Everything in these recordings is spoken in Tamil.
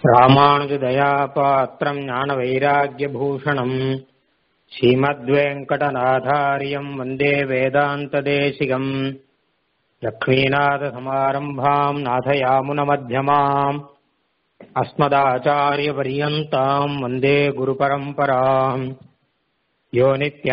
ராமானுஜதயாபாத்திரம் ஞானவைராக்கியபூஷணம் ஸ்ரீமத்வேங்கடநாதாரியம் வந்தே வேதாந்ததேசிகம் லக்ஷ்மீநாதசமாரம்பாம் நாதயாமுனமத்தியமாம் अस्मदाचार्यपर्यन्ताम् वन्दे गुरुपरम्पराम् यो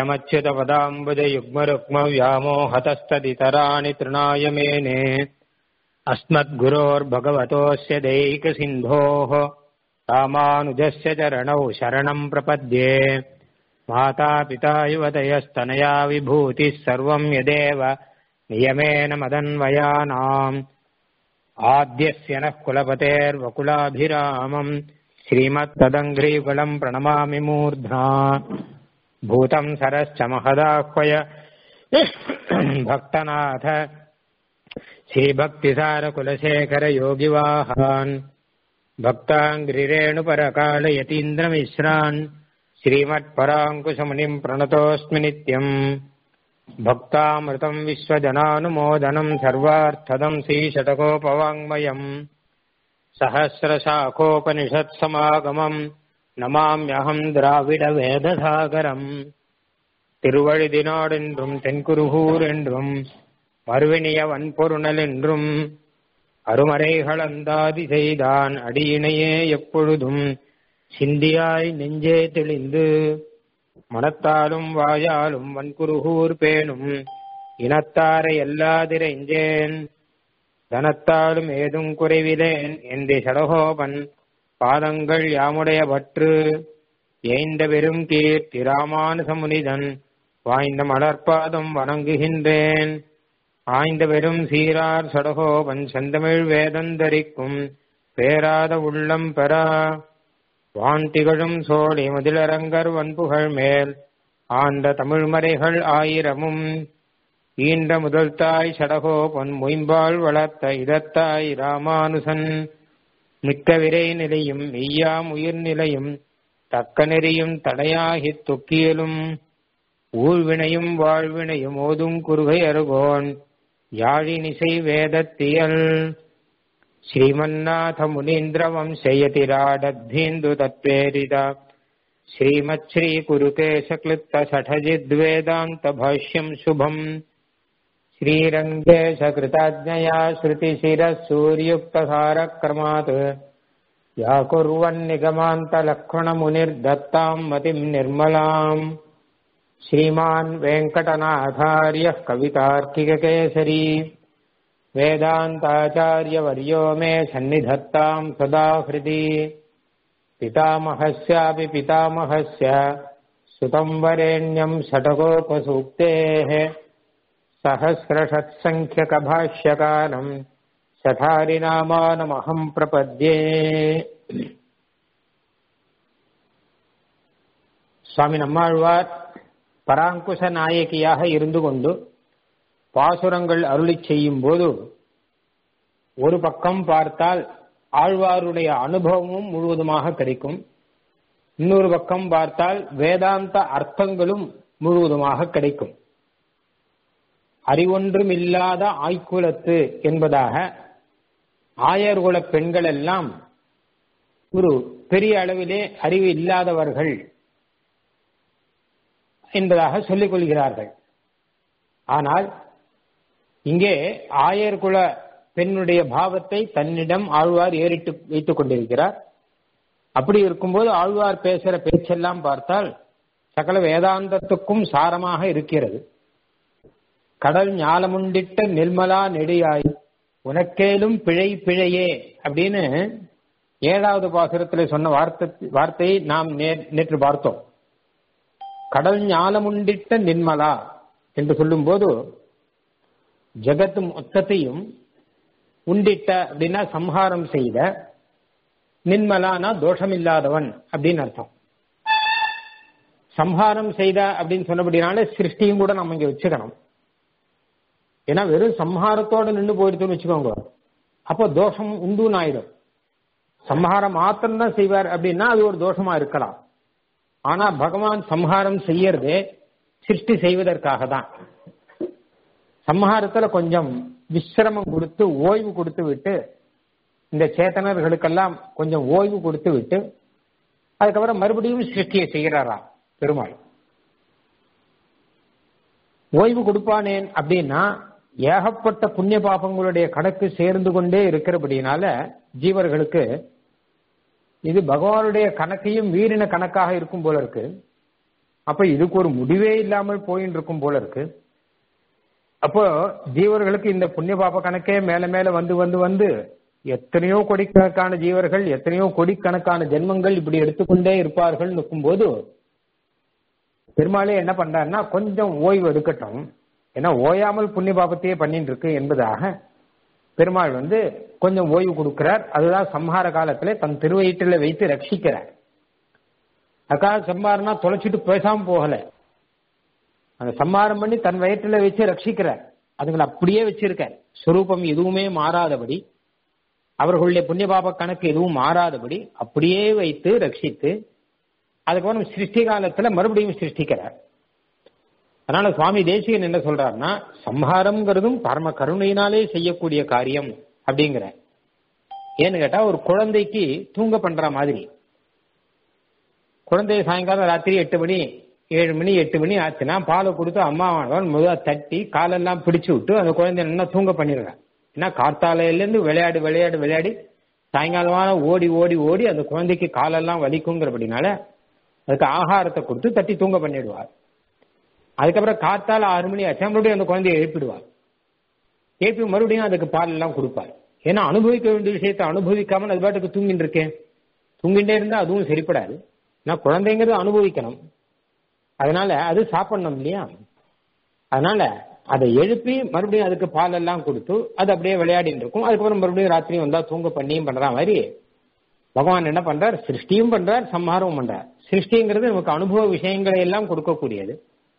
नित्यमच्युतपदाम्बुजयुग्मरुक्मव्यामोहतस्तदितराणि तृणाय मेने अस्मद्गुरोर्भगवतोऽस्य दैकसिन्धोः रामानुजस्य चरणौ शरणम् प्रपद्ये मातापिता युवतयस्तनया विभूतिः सर्वम् यदेव नियमेन मदन्वयानाम् आद्यस्य नः कुलपतेर्वकुलाभिरामम् श्रीमत्तदङ्घ्रीकुलम् प्रणमामि मूर्ध्ना भूतम् सरश्च महदाह्वय भक्तनाथ श्रीभक्तिसारकुलशेखरयोगिवाहान् भक्ताङ्घ्रिरेणुपरकालयतीन्द्रमिश्रान् श्रीमत्पराङ्कुशमुनिम् प्रणतोऽस्मि नित्यम् भक्तामृतम् विश्वजनानुमोदनम् सर्वार्थदम् श्रीशतकोपवाङ्मयम् सहस्रशाखोपनिषत्समागमम् नमाम्यहम् द्राविडवेदसागरम् திருவழுதினாடென்றும் தென்குருகூர் என்றும் மறுவினிய வன்பொருணல் என்றும் அருமறைகளந்தாதி செய்தான் அடியினையே எப்பொழுதும் சிந்தியாய் நெஞ்சே தெளிந்து மனத்தாலும் வாயாலும் வன்குருகூர் பேணும் இனத்தாரை எல்லாதிரைஞ்சேன் தனத்தாலும் ஏதும் குறைவிலேன் என்று சடகோபன் பாதங்கள் யாமுடைய பற்று ஏய்ந்த பெரும் கீர்த்தி ராமானுசமுனிதன் வாய்ந்த மலர்பாதம் வணங்குகின்றேன் ஆய்ந்த பெரும் சீரார் சடகோபன் செந்தமிழ் வேதந்தரிக்கும் பேராத உள்ளம் பெறா வான் திகழும் சோழி முதலரங்கர் வன்புகழ் மேல் ஆண்ட தமிழ்மறைகள் ஆயிரமும் ஈண்ட முதல் தாய் சடகோபன் மொயம்பால் வளர்த்த இதத்தாய் ராமானுசன் மிக்க விரை நிலையும் மெய்யாம் உயிர் நிலையும் தக்க நெறியும் தடையாகித் தொக்கியலும் ஊழ்வினையும் வாழ்வினையும் ஓதும் குறுகை அருகோன் யாழினிசை வேதத்தியல் श्रीमन्नाथ मुनीन्द्रवंशयतिराडद्धीन्दु तत्प्रेरित श्रीमच्छ्रीकुरुकेशक्लृप्तषठजिद्वेदान्तभाष्यम् शुभम् श्रीरङ्गेशकृताज्ञया श्रुतिशिरः सूर्युक्तसारक्रमात् या कुर्वन्निगमान्तलक्ष्मणमुनिर्दत्ताम् मतिम् निर्मलाम् श्रीमान् वेङ्कटनाथार्यः कवितार्किककेसरी वेदान्ताचार्यवर्यो मे सन्निधत्ताम् सदा हृदि पितामहस्यापि पितामहस्य सुतम् वरेण्यम् षटकोपसूक्तेः सहस्रषट्सङ्ख्यकभाष्यकारम् शठारिनामानमहम् प्रपद्ये சுவாமி நம்மாழ்வார் பராங்குச நாயகியாக இருந்து கொண்டு பாசுரங்கள் அருளி செய்யும் போது ஒரு பக்கம் பார்த்தால் ஆழ்வாருடைய அனுபவமும் முழுவதுமாக கிடைக்கும் இன்னொரு பக்கம் பார்த்தால் வேதாந்த அர்த்தங்களும் முழுவதுமாக கிடைக்கும் அறிவொன்றும் இல்லாத ஆய்குலத்து என்பதாக ஆயர்குல பெண்கள் எல்லாம் ஒரு பெரிய அளவிலே அறிவு இல்லாதவர்கள் என்பதாக சொல்லிக் கொள்கிறார்கள் ஆனால் இங்கே ஆயர்குல பெண்ணுடைய பாவத்தை தன்னிடம் ஆழ்வார் ஏறிட்டு வைத்துக் கொண்டிருக்கிறார் அப்படி இருக்கும்போது ஆழ்வார் பேசுற பேச்செல்லாம் பார்த்தால் சகல வேதாந்தத்துக்கும் சாரமாக இருக்கிறது கடல் ஞாலமுண்டிட்ட நிர்மலா நெடியாய் உனக்கேலும் பிழை பிழையே அப்படின்னு ஏழாவது பாசுரத்தில் சொன்ன வார்த்தை வார்த்தையை நாம் நேற்று பார்த்தோம் கடல் ஞாலமுண்டிட்ட நிர்மலா என்று சொல்லும்போது ஜெகத்து மொத்தத்தையும் உண்டிட்ட அப்படின்னா சம்ஹாரம் செய்த நின்மலானா தோஷமில்லாதவன் அப்படின்னு அர்த்தம் சம்ஹாரம் செய்த அப்படின்னு சொன்னபடினால சிருஷ்டியும் கூட நம்ம இங்க வச்சுக்கணும் ஏன்னா வெறும் சம்ஹாரத்தோட நின்று போயிடுச்சுன்னு வச்சுக்கோங்க அப்போ தோஷம் உண்டுன்னு ஆயிடும் சம்ஹாரம் மாத்திரம்தான் செய்வார் அப்படின்னா அது ஒரு தோஷமா இருக்கலாம் ஆனா பகவான் சம்ஹாரம் செய்யறதே சிருஷ்டி செய்வதற்காக தான் சம்ஹாரத்துல கொஞ்சம் விசிரமம் கொடுத்து ஓய்வு கொடுத்து விட்டு இந்த சேத்தனர்களுக்கெல்லாம் கொஞ்சம் ஓய்வு கொடுத்து விட்டு அதுக்கப்புறம் மறுபடியும் சிருஷ்டியை செய்கிறாராம் பெருமாள் ஓய்வு கொடுப்பானேன் அப்படின்னா ஏகப்பட்ட புண்ணிய பாபங்களுடைய கணக்கு சேர்ந்து கொண்டே இருக்கிறபடினால ஜீவர்களுக்கு இது பகவானுடைய கணக்கையும் மீறின கணக்காக இருக்கும் போல இருக்கு அப்ப இதுக்கு ஒரு முடிவே இல்லாமல் போயின்னு இருக்கும் போல இருக்கு அப்போ ஜீவர்களுக்கு இந்த புண்ணிய பாப கணக்கே மேல மேல வந்து வந்து வந்து எத்தனையோ கோடிக்கணக்கான ஜீவர்கள் எத்தனையோ கோடிக்கணக்கான ஜென்மங்கள் இப்படி எடுத்துக்கொண்டே இருப்பார்கள் போது பெருமாளே என்ன பண்றாருன்னா கொஞ்சம் ஓய்வு எடுக்கட்டும் ஏன்னா ஓயாமல் புண்ணிய பாபத்தையே பண்ணிட்டு இருக்கு என்பதாக பெருமாள் வந்து கொஞ்சம் ஓய்வு கொடுக்கிறார் அதுதான் சம்ஹார காலத்துல தன் திருவயிற்றில வைத்து ரட்சிக்கிறார் அதுக்காக சம்ஹாரம்னா தொலைச்சிட்டு பேசாம போகல அந்த சம்ஹாரம் பண்ணி தன் வயிற்றுல வச்சு ரட்சிக்கிறார் அதுங்களை அப்படியே வச்சிருக்கார் சுரூபம் எதுவுமே மாறாதபடி அவர்களுடைய புண்ணிய பாப கணக்கு எதுவும் மாறாதபடி அப்படியே வைத்து ரட்சித்து அதுக்கப்புறம் சிருஷ்டி காலத்துல மறுபடியும் சிருஷ்டிக்கிறார் அதனால சுவாமி தேசிகன் என்ன சொல்றாருன்னா சம்ஹாரம்ங்கிறதும் பரம கருணையினாலே செய்யக்கூடிய காரியம் அப்படிங்கிற ஏன்னு கேட்டா ஒரு குழந்தைக்கு தூங்க பண்ற மாதிரி குழந்தைய சாயங்காலம் ராத்திரி எட்டு மணி ஏழு மணி எட்டு மணி ஆச்சுன்னா பாலை கொடுத்து அம்மாவானவன் முதல்ல தட்டி காலெல்லாம் பிடிச்சு விட்டு அந்த குழந்தை என்ன தூங்க பண்ணிடுறான் ஏன்னா கார்த்தாலையிலேருந்து விளையாடு விளையாடு விளையாடி சாயங்காலமான ஓடி ஓடி ஓடி அந்த குழந்தைக்கு காலெல்லாம் வலிக்குங்கிறபடினால அதுக்கு ஆகாரத்தை கொடுத்து தட்டி தூங்க பண்ணிடுவார் அதுக்கப்புறம் காத்தால ஆறு மணி ஆச்சு மறுபடியும் அந்த குழந்தைய எழுப்பிடுவார் எழுப்பி மறுபடியும் அதுக்கு பால் எல்லாம் கொடுப்பார் ஏன்னா அனுபவிக்க வேண்டிய விஷயத்தை அனுபவிக்காமல் அது பாட்டுக்கு தூங்கிட்டு இருக்கேன் தூங்கிட்டே இருந்தா அதுவும் சரிப்படாது ஏன்னா குழந்தைங்கிறது அனுபவிக்கணும் அதனால அது சாப்பிடணும் இல்லையா அதனால அதை எழுப்பி மறுபடியும் அதுக்கு பால் எல்லாம் கொடுத்து அது அப்படியே விளையாடிட்டு இருக்கும் அதுக்கப்புறம் மறுபடியும் ராத்திரி வந்தா தூங்க பண்ணியும் பண்ற மாதிரி பகவான் என்ன பண்றார் சிருஷ்டியும் பண்றார் சம்ஹாரமும் பண்றார் சிருஷ்டிங்கிறது நமக்கு அனுபவ விஷயங்களை எல்லாம் கொடுக்கக்கூடியது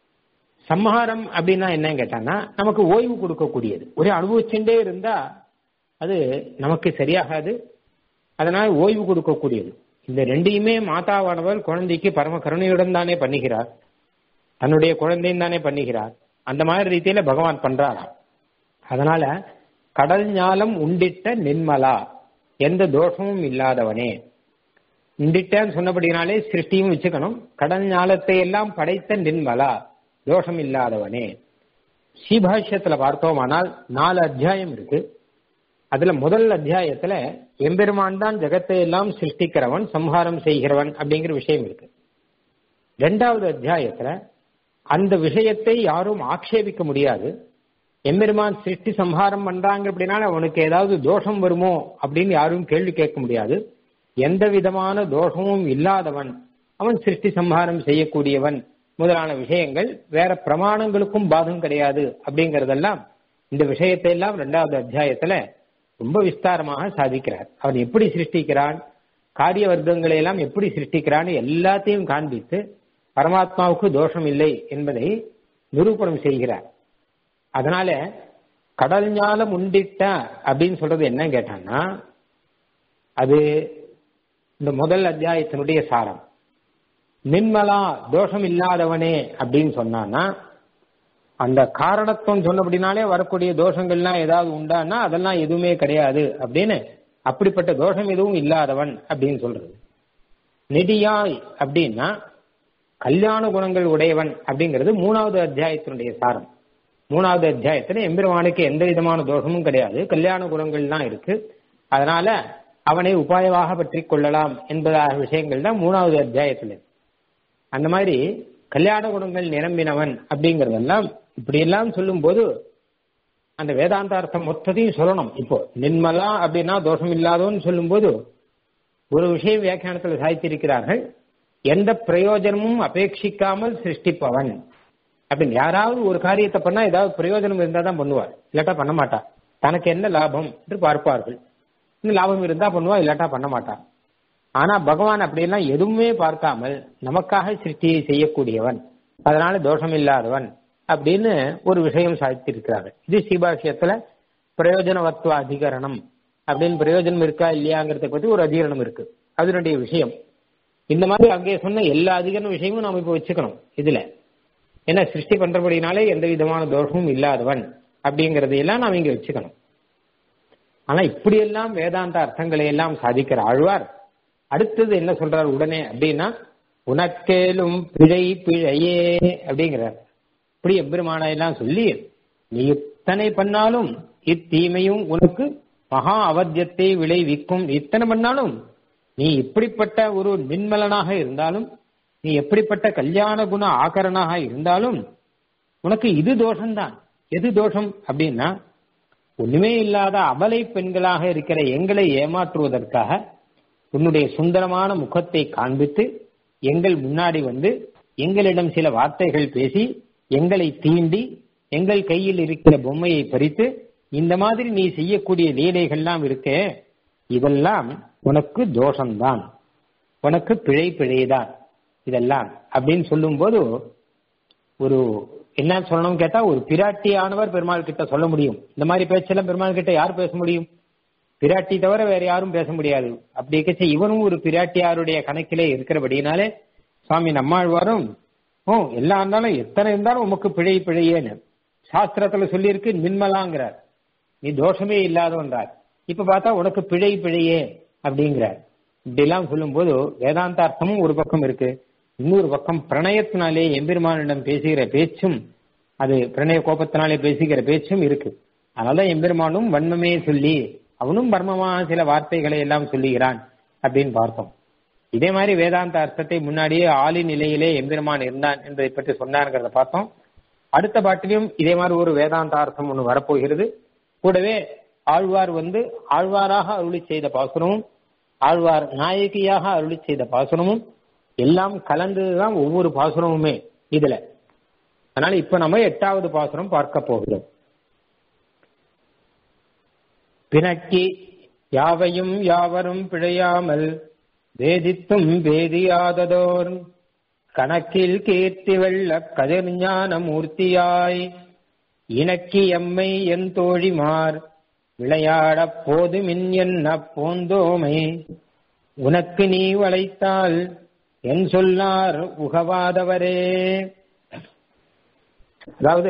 சம்ஹாரம் அப்படின்னா என்னன்னு கேட்டான்னா நமக்கு ஓய்வு கொடுக்கக்கூடியது ஒரே அனுபவிச்சுட்டே இருந்தா அது நமக்கு சரியாகாது அதனால் ஓய்வு கொடுக்கக்கூடியது இந்த ரெண்டையுமே மாதாவானவர் குழந்தைக்கு பரம கருணையுடன் தானே பண்ணுகிறார் தன்னுடைய குழந்தையும் தானே பண்ணுகிறார் அந்த மாதிரி ரீதியில பகவான் பண்றாராம் அதனால கடல் ஞாலம் உண்டிட்ட நின்மலா எந்த தோஷமும் இல்லாதவனே உண்டிட்டன்னு சொன்னபடினாலே சிருஷ்டியும் வச்சுக்கணும் கடல் ஞாலத்தை எல்லாம் படைத்த நின்மலா தோஷம் இல்லாதவனே ஸ்ரீபாஷ்யத்துல பார்த்தோமானால் நாலு அத்தியாயம் இருக்கு அதுல முதல் அத்தியாயத்துல எம்பெருமான் தான் ஜெகத்தை எல்லாம் சிருஷ்டிக்கிறவன் சம்ஹாரம் செய்கிறவன் அப்படிங்கிற விஷயம் இருக்கு ரெண்டாவது அத்தியாயத்துல அந்த விஷயத்தை யாரும் ஆக்ஷேபிக்க முடியாது எம்பெருமான் சிருஷ்டி சம்ஹாரம் பண்றாங்க அப்படின்னா அவனுக்கு ஏதாவது தோஷம் வருமோ அப்படின்னு யாரும் கேள்வி கேட்க முடியாது எந்த விதமான தோஷமும் இல்லாதவன் அவன் சிருஷ்டி சம்ஹாரம் செய்யக்கூடியவன் முதலான விஷயங்கள் வேற பிரமாணங்களுக்கும் பாதம் கிடையாது அப்படிங்கறதெல்லாம் இந்த விஷயத்தை எல்லாம் ரெண்டாவது அத்தியாயத்துல ரொம்ப விஸ்தாரமாக சாதிக்கிறார் அவன் எப்படி சிருஷ்டிக்கிறான் காரிய வர்க்கங்களை எல்லாம் எப்படி சிருஷ்டிக்கிறான்னு எல்லாத்தையும் காண்பித்து பரமாத்மாவுக்கு தோஷம் இல்லை என்பதை நிரூபணம் செய்கிறார் அதனால கடல் ஞாலம் உண்டிட்ட அப்படின்னு சொல்றது என்ன கேட்டான்னா அது இந்த முதல் அத்தியாயத்தினுடைய சாரம் நின்மலா தோஷம் இல்லாதவனே அப்படின்னு சொன்னான்னா அந்த காரணத்துவம் சொன்னபடினாலே வரக்கூடிய தோஷங்கள்லாம் ஏதாவது உண்டானா அதெல்லாம் எதுவுமே கிடையாது அப்படின்னு அப்படிப்பட்ட தோஷம் எதுவும் இல்லாதவன் அப்படின்னு சொல்றது நெடியாய் அப்படின்னா கல்யாண குணங்கள் உடையவன் அப்படிங்கிறது மூணாவது அத்தியாயத்தினுடைய சாரம் மூணாவது அத்தியாயத்துல எம்பெருமானுக்கு எந்த விதமான தோஷமும் கிடையாது கல்யாண குணங்கள்லாம் இருக்கு அதனால அவனை உபாயமாக பற்றி கொள்ளலாம் என்பதாக விஷயங்கள் தான் மூணாவது அத்தியாயத்துல அந்த மாதிரி கல்யாண குணங்கள் நிரம்பினவன் அப்படிங்கறதெல்லாம் இப்படி எல்லாம் சொல்லும் போது அந்த வேதாந்தார்த்தம் மொத்தத்தையும் சொல்லணும் இப்போ நின்மலா அப்படின்னா தோஷம் இல்லாதவன் சொல்லும் போது ஒரு விஷயம் வியாக்கியானத்தில் சாய்த்திருக்கிறார்கள் எந்த பிரயோஜனமும் அபேட்சிக்காமல் சிருஷ்டிப்பவன் அப்படின்னு யாராவது ஒரு காரியத்தை பண்ணா ஏதாவது பிரயோஜனம் இருந்தா தான் பண்ணுவார் இல்லாட்டா பண்ண மாட்டா தனக்கு என்ன லாபம் என்று பார்ப்பார்கள் இன்னும் லாபம் இருந்தா பண்ணுவா இல்லாட்டா பண்ண மாட்டான் ஆனா பகவான் அப்படியெல்லாம் எதுவுமே பார்க்காமல் நமக்காக சிருஷ்டியை செய்யக்கூடியவன் அதனால தோஷம் இல்லாதவன் அப்படின்னு ஒரு விஷயம் சாதித்திருக்கிறாங்க இது ஸ்ரீபாஷ்யத்துல பிரயோஜனவத்துவ அதிகரணம் அப்படின்னு பிரயோஜனம் இருக்கா இல்லையாங்கிறத பத்தி ஒரு அதிகரணம் இருக்கு அதனுடைய விஷயம் இந்த மாதிரி அங்கே சொன்ன எல்லா அதிகரண விஷயமும் நாம இப்ப வச்சுக்கணும் இதுல ஏன்னா சிருஷ்டி பண்றபடினாலே எந்த விதமான தோஷமும் இல்லாதவன் அப்படிங்கறதையெல்லாம் நாம் இங்க வச்சுக்கணும் ஆனா இப்படியெல்லாம் வேதாந்த அர்த்தங்களை எல்லாம் சாதிக்கிற ஆழ்வார் அடுத்தது என்ன சொல்றார் உடனே அப்படின்னா உனக்கேலும் பிழை பிழையே அப்படிங்கிறார் இப்படி எம்பெருமானை எல்லாம் சொல்லி நீ இத்தனை பண்ணாலும் இத்தீமையும் உனக்கு மகா அவத்தியத்தை விளைவிக்கும் இத்தனை பண்ணாலும் நீ இப்படிப்பட்ட ஒரு நின்மலனாக இருந்தாலும் நீ எப்படிப்பட்ட கல்யாண குண ஆகரனாக இருந்தாலும் உனக்கு இது தோஷம்தான் எது தோஷம் அப்படின்னா ஒண்ணுமே இல்லாத அபலை பெண்களாக இருக்கிற எங்களை ஏமாற்றுவதற்காக உன்னுடைய சுந்தரமான முகத்தை காண்பித்து எங்கள் முன்னாடி வந்து எங்களிடம் சில வார்த்தைகள் பேசி எங்களை தீண்டி எங்கள் கையில் இருக்கிற பொம்மையை பறித்து இந்த மாதிரி நீ செய்யக்கூடிய லீலைகள்லாம் இருக்கே இதெல்லாம் உனக்கு தோஷம்தான் உனக்கு பிழை பிழைதான் இதெல்லாம் அப்படின்னு சொல்லும்போது ஒரு என்ன சொல்லணும் கேட்டா ஒரு பிராட்டியானவர் பெருமாள் கிட்ட சொல்ல முடியும் இந்த மாதிரி பேச்செல்லாம் பெருமாள் கிட்ட யார் பேச முடியும் பிராட்டி தவிர வேற யாரும் பேச முடியாது அப்படி இருக்கச்ச இவனும் ஒரு பிராட்டியாருடைய கணக்கிலே இருக்கிறபடினாலே சுவாமி நம்மாழ்வாரும் ஓ எல்லாம் இருந்தாலும் எத்தனை இருந்தாலும் உமக்கு பிழை பிழையேன்னு சாஸ்திரத்துல சொல்லியிருக்கு நின்மலாங்கிறார் நீ தோஷமே இல்லாதவன்றார் இப்ப பார்த்தா உனக்கு பிழை பிழையே அப்படிங்கிறார் இப்படி எல்லாம் சொல்லும்போது வேதாந்த அர்த்தமும் ஒரு பக்கம் இருக்கு இன்னொரு பக்கம் பிரணயத்தினாலே எம்பெருமானிடம் பேசுகிற பேச்சும் அது பிரணய கோபத்தினாலே பேசுகிற பேச்சும் இருக்கு அதனால எம்பெருமானும் வன்மமே சொல்லி அவனும் பர்மமான சில வார்த்தைகளை எல்லாம் சொல்லுகிறான் அப்படின்னு பார்த்தோம் இதே மாதிரி வேதாந்த அர்த்தத்தை முன்னாடியே ஆளி நிலையிலே எம்பெருமான் இருந்தான் என்பதை பற்றி சொன்னார்கிறத பார்த்தோம் அடுத்த பாட்டிலையும் இதே மாதிரி ஒரு வேதாந்த அர்த்தம் ஒன்று வரப்போகிறது கூடவே ஆழ்வார் வந்து ஆழ்வாராக அருளி செய்த பாசுரமும் ஆழ்வார் நாயகியாக அருளி செய்த பாசுரமும் எல்லாம் கலந்ததுதான் ஒவ்வொரு பாசுரமுமே இதுல அதனால இப்ப நம்ம எட்டாவது பாசுரம் பார்க்க போகிறோம் பிணக்கி யாவையும் யாவரும் பிழையாமல் வேதித்தும் வேதியாததோர் கணக்கில் கீர்த்தி வெள்ள கதிர் ஞான மூர்த்தியாய் இணக்கி எம்மை என் தோழிமார் விளையாடப் போது மின் என்ன போந்தோமை உனக்கு நீ வளைத்தால் என் சொல்லார் உகவாதவரே அதாவது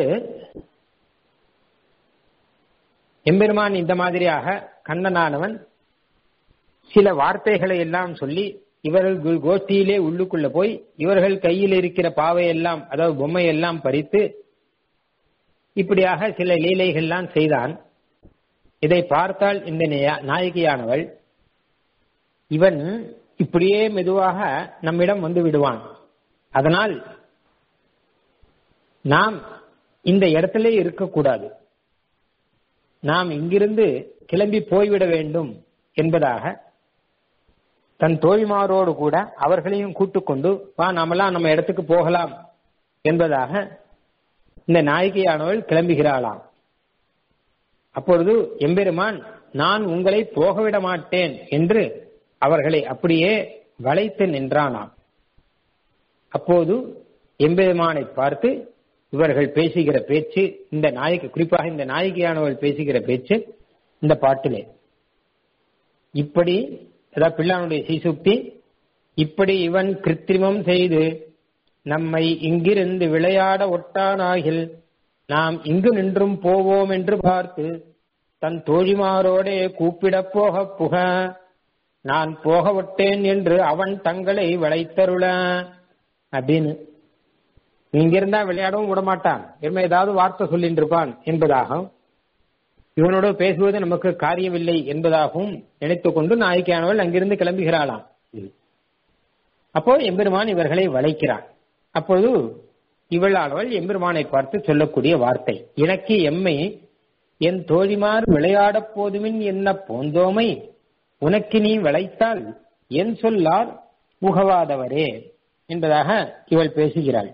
எம்பெருமான் இந்த மாதிரியாக கண்ணனானவன் சில வார்த்தைகளை எல்லாம் சொல்லி இவர்கள் கோஷ்டியிலே உள்ளுக்குள்ள போய் இவர்கள் கையில் இருக்கிற பாவை எல்லாம் அதாவது பொம்மை எல்லாம் பறித்து இப்படியாக சில லீலைகள்லாம் செய்தான் இதை பார்த்தால் இந்த நாயகியானவள் இவன் இப்படியே மெதுவாக நம்மிடம் வந்து விடுவான் அதனால் நாம் இந்த இடத்திலே இருக்கக்கூடாது நாம் இங்கிருந்து கிளம்பி போய்விட வேண்டும் என்பதாக தன் தோழிமாரோடு கூட அவர்களையும் கூட்டுக்கொண்டு வா நாமெல்லாம் நம்ம இடத்துக்கு போகலாம் என்பதாக இந்த நாயகியானவள் கிளம்புகிறாளாம் அப்பொழுது எம்பெருமான் நான் உங்களை போகவிட மாட்டேன் என்று அவர்களை அப்படியே வளைத்து நின்றானாம் அப்போது எம்பெருமானை பார்த்து இவர்கள் பேசுகிற பேச்சு இந்த நாயகி குறிப்பாக இந்த நாயகியானவள் பேசுகிற பேச்சு இந்த பாட்டிலே இப்படி அதாவது பிள்ளானுடைய சீசுக்தி இப்படி இவன் கிருத்திரிமம் செய்து நம்மை இங்கிருந்து விளையாட ஒட்டானாகில் நாம் இங்கு நின்றும் போவோம் என்று பார்த்து தன் தோழிமாரோடே கூப்பிடப் போக புக நான் போக விட்டேன் என்று அவன் தங்களை வளைத்தருள அப்படின்னு இங்கிருந்தா விளையாடவும் விட மாட்டான் இனிமே ஏதாவது வார்த்தை சொல்லிட்டு இருப்பான் என்பதாகவும் இவனோடு பேசுவது நமக்கு காரியமில்லை என்பதாகவும் நினைத்துக் கொண்டு நாயக்கியானவள் அங்கிருந்து கிளம்புகிறாளாம் அப்போ எம்பெருமான் இவர்களை வளைக்கிறான் அப்பொழுது இவளானவள் எம்பெருமானை பார்த்து சொல்லக்கூடிய வார்த்தை எனக்கு எம்மை என் தோழிமார் விளையாடப் போதுமின் என்ன போந்தோமை உனக்கு நீ விளைத்தால் என் சொல்லார் முகவாதவரே என்பதாக இவள் பேசுகிறாள்